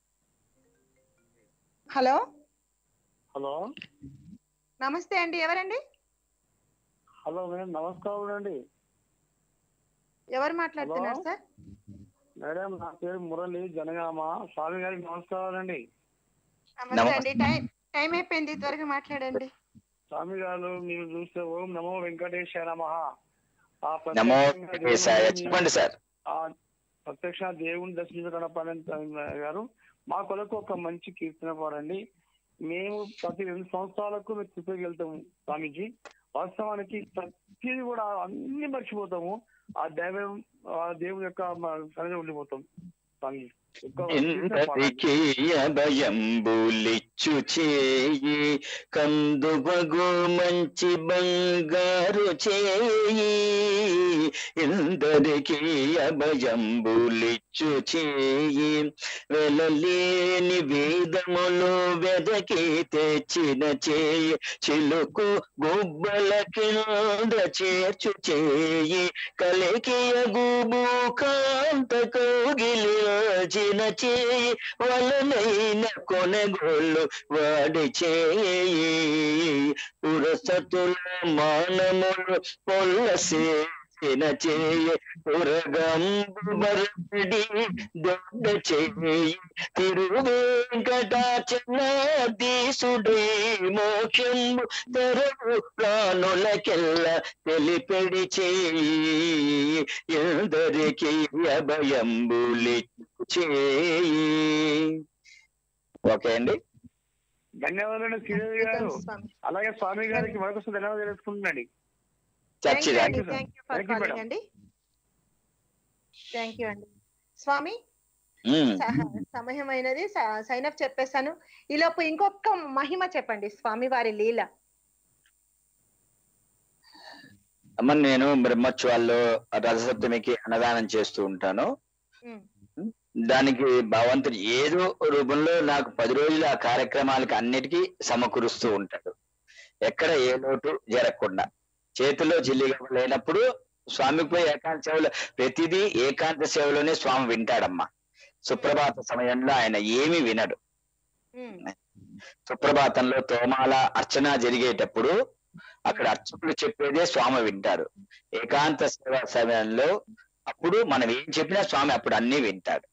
హలో హలో నమస్తే అండి ఎవరండి హలో మేడం నమస్కారం అండి ఎవరు మాట్లాడుతున్నారు హలో? సార్ మేడం నా పేరు మురళి జనగామ స్వామి గారికి నమస్కారం అండి నమస్తే అండి టైం టైం అయిపోయింది త్వరగా మాట్లాడండి స్వామి గారు మీరు చూస్తే ఓం నమో వెంకటేశ్వర నమః ఆ నమో ప్రత్యక్షంగా వెంకటేశాయ దేవుని- చెప్పండి సార్ ఆ ప్రత్యక్ష దేవుని దర్శించడం పని గారు మా కొరకు ఒక మంచి కీర్తన పాడండి మేము ప్రతి రెండు సంవత్సరాలకు మేము తిరుపతికి వెళ్తాము స్వామీజీ వాస్తవానికి ప్రతిది కూడా అన్ని మర్చిపోతాము ఆ దైవం ఆ దేవుని యొక్క సన్నిధి ఉండిపోతాం స్వామీజీ ఒక్క కీర్తన పాడండి. ఇందరికి అభయంబులిచ్చు చేయి కందువగు మంచి బంగారు చేయి ఇందరికి అభయంబులిచ్చు చేయి వెలలేని వేదములు వెదకి తెచ్చిన చేయి చిలుకు గుబ్బల కింద చేర్చు చేయి కలికియ గుబు కాంత కౌగిలి రాచిన చేయి వలనైన కొనగోళ్ళు వాడి చేయి పురసతుల మానములు పొల్లసేసిన చేయి పురగంబు మరపడి దొడ్డ చేయి తిరువేంకటాచనాధీసుడై మోక్షంబు తెరవు ప్రాణులకెల్ల తెలిపెడి చేయి ఎందరికి అభయంబులి చేయి ఓకే అండి ధన్యవాదాలు శ్రీదేవి గారు అలాగే స్వామి గారికి మరొకసారి ధన్యవాదాలు తెలుసుకుంటున్నాండి థ్యాంక్ యూ అండి Thank you, sir. Thank you for Thank you, calling madam. అండి థ్యాంక్ యూ అండి స్వామి మ్మ్. స- సమయం అయినది సైన్ అప్ చెప్పేశాను ఈలోపు ఇంకొక మహిమ చెప్పండి స్వామి వారి లీల అమ్మ నేను బ్రహ్మోత్సవాల్లో రథసప్తమికి అన్నదానం చేస్తూ ఉంటాను దానికి భగవంతుడు ఏదో రూపంలో నాకు పది రోజులు ఆ కార్యక్రమాలకి అన్నిటికీ సమకూరుస్తూ ఉంటాడు ఎక్కడ ఏ లోటు జరగకుండా చేతిలో చిల్లిగా లేనప్పుడు స్వామికి పోయి ఏకాంత సేవలో ప్రతిదీ ఏకాంత సేవలోనే స్వామి వింటాడమ్మా సుప్రభాత సమయంలో ఆయన ఏమి వినడు సుప్రభాతంలో తోమాల అర్చన జరిగేటప్పుడు అక్కడ అర్చకులు చెప్పేదే స్వామి వింటాడు ఏకాంత సేవ సమయంలో అప్పుడు మనం ఏం చెప్పినా స్వామి అప్పుడు అన్ని వింటాడు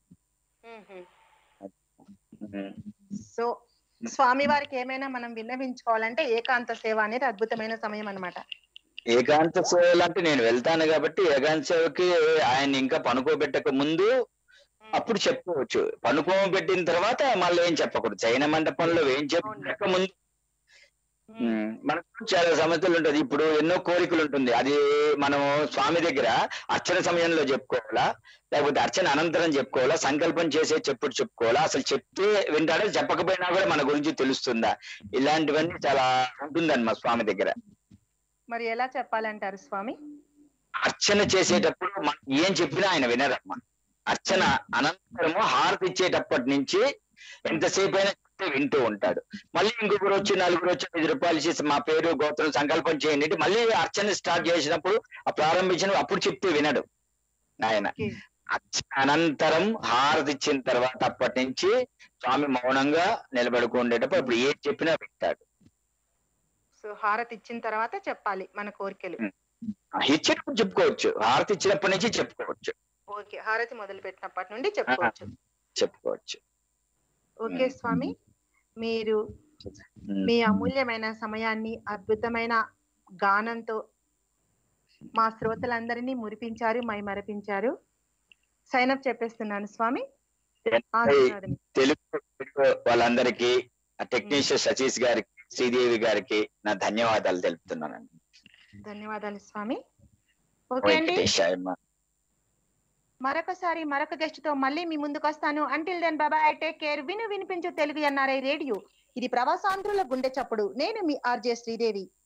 ఉమ్. సో స్వామి వారికి ఏమైనా మనం విన్నవించుకోవాలంటే ఏకాంత సేవ అనేది అద్భుతమైన సమయం అన్నమాట ఏకాంత సేవలు అంటే నేను వెళ్తాను కాబట్టి ఏకాంత సేవకి ఆయన ఇంకా పనుకోబెట్టక ముందు అప్పుడు చెప్పుకోవచ్చు పనుకోబెట్టిన తర్వాత మళ్ళీ ఏం చెప్పకూడదు చైన మండపంలో ఏం చెప్పక ముందు ఉమ్, మనకు చాలా సమస్యలు ఉంటది ఇప్పుడు ఎన్నో కోరికలు ఉంటుంది అది మనం స్వామి దగ్గర అర్చన సమయంలో చెప్పుకోవాలా లేకపోతే అర్చన అనంతరం చెప్పుకోవాలా సంకల్పం చేసే చెప్పుడు చెప్పుకోవాలా అసలు చెప్తే వింటాడా చెప్పకపోయినా కూడా మన గురించి తెలుస్తుందా ఇలాంటివన్నీ చాలా ఉంటుందన్నమా స్వామి దగ్గర మరి ఎలా చెప్పాలంటారు స్వామి అర్చన చేసేటప్పుడు మనం ఏం చెప్పినా ఆయన వినరమ్మా అర్చన అనంతరము హారతి ఇచ్చేటప్పటి నుంచి ఎంతసేపు అయినా చెప్తే వింటూ ఉంటాడు మళ్ళీ ఇంకొకరు వచ్చి నలుగురు వచ్చి ఐదు రూపాయలు చేసి మా పేరు గోత్రం సంకల్పం చేయండి అంటే మళ్ళీ అర్చన స్టార్ట్ చేసినప్పుడు ఆ ప్రారంభించిన అప్పుడు చెప్తే వినడు ఆయన అర్చన అనంతరం హారతి ఇచ్చిన తర్వాత అప్పటి నుంచి స్వామి మౌనంగా నిలబడుకుండేటప్పుడు అప్పుడు ఏం చెప్పినా వింటాడు సో హారతి ఇచ్చిన తర్వాత చెప్పాలి మన కోరికలు ఇచ్చినప్పుడు చెప్పుకోవచ్చు హారతి ఇచ్చినప్పటి నుంచి చెప్పుకోవచ్చు ఓకే హారతి మొదలు పెట్టినప్పటి నుండి చెప్పుకోవచ్చు చెప్పుకోవచ్చు ఓకే స్వామి మీరు మీ అమూల్యమైన సమయాన్ని అద్భుతమైన గానంతో మా శ్రోతలందరినీ మురిపించారు మై మరపించారు సైన్ అప్ చెప్పేస్తున్నాను స్వామి ఆశీర్వాదం. తెలుగు తెలుగు వాళ్ళందరికీ ఆ టెక్నీషియన్ సతీష్ గారికి శ్రీదేవి గారికి నా ధన్యవాదాలు తెలుపుతున్నానండి ధన్యవాదాలు స్వామి ఓకే అండి వెంకటేశాయమ్మ మరొకసారి మరొక గెస్ట్ తో మళ్ళీ మీ ముందుకు వస్తాను until then bye bye take care విను వినిపించు తెలుగు ఎన్ఆర్ఐ రేడియో ఇది ప్రవాసాంధ్రుల గుండె చప్పుడు నేను మీ ఆర్జే శ్రీదేవి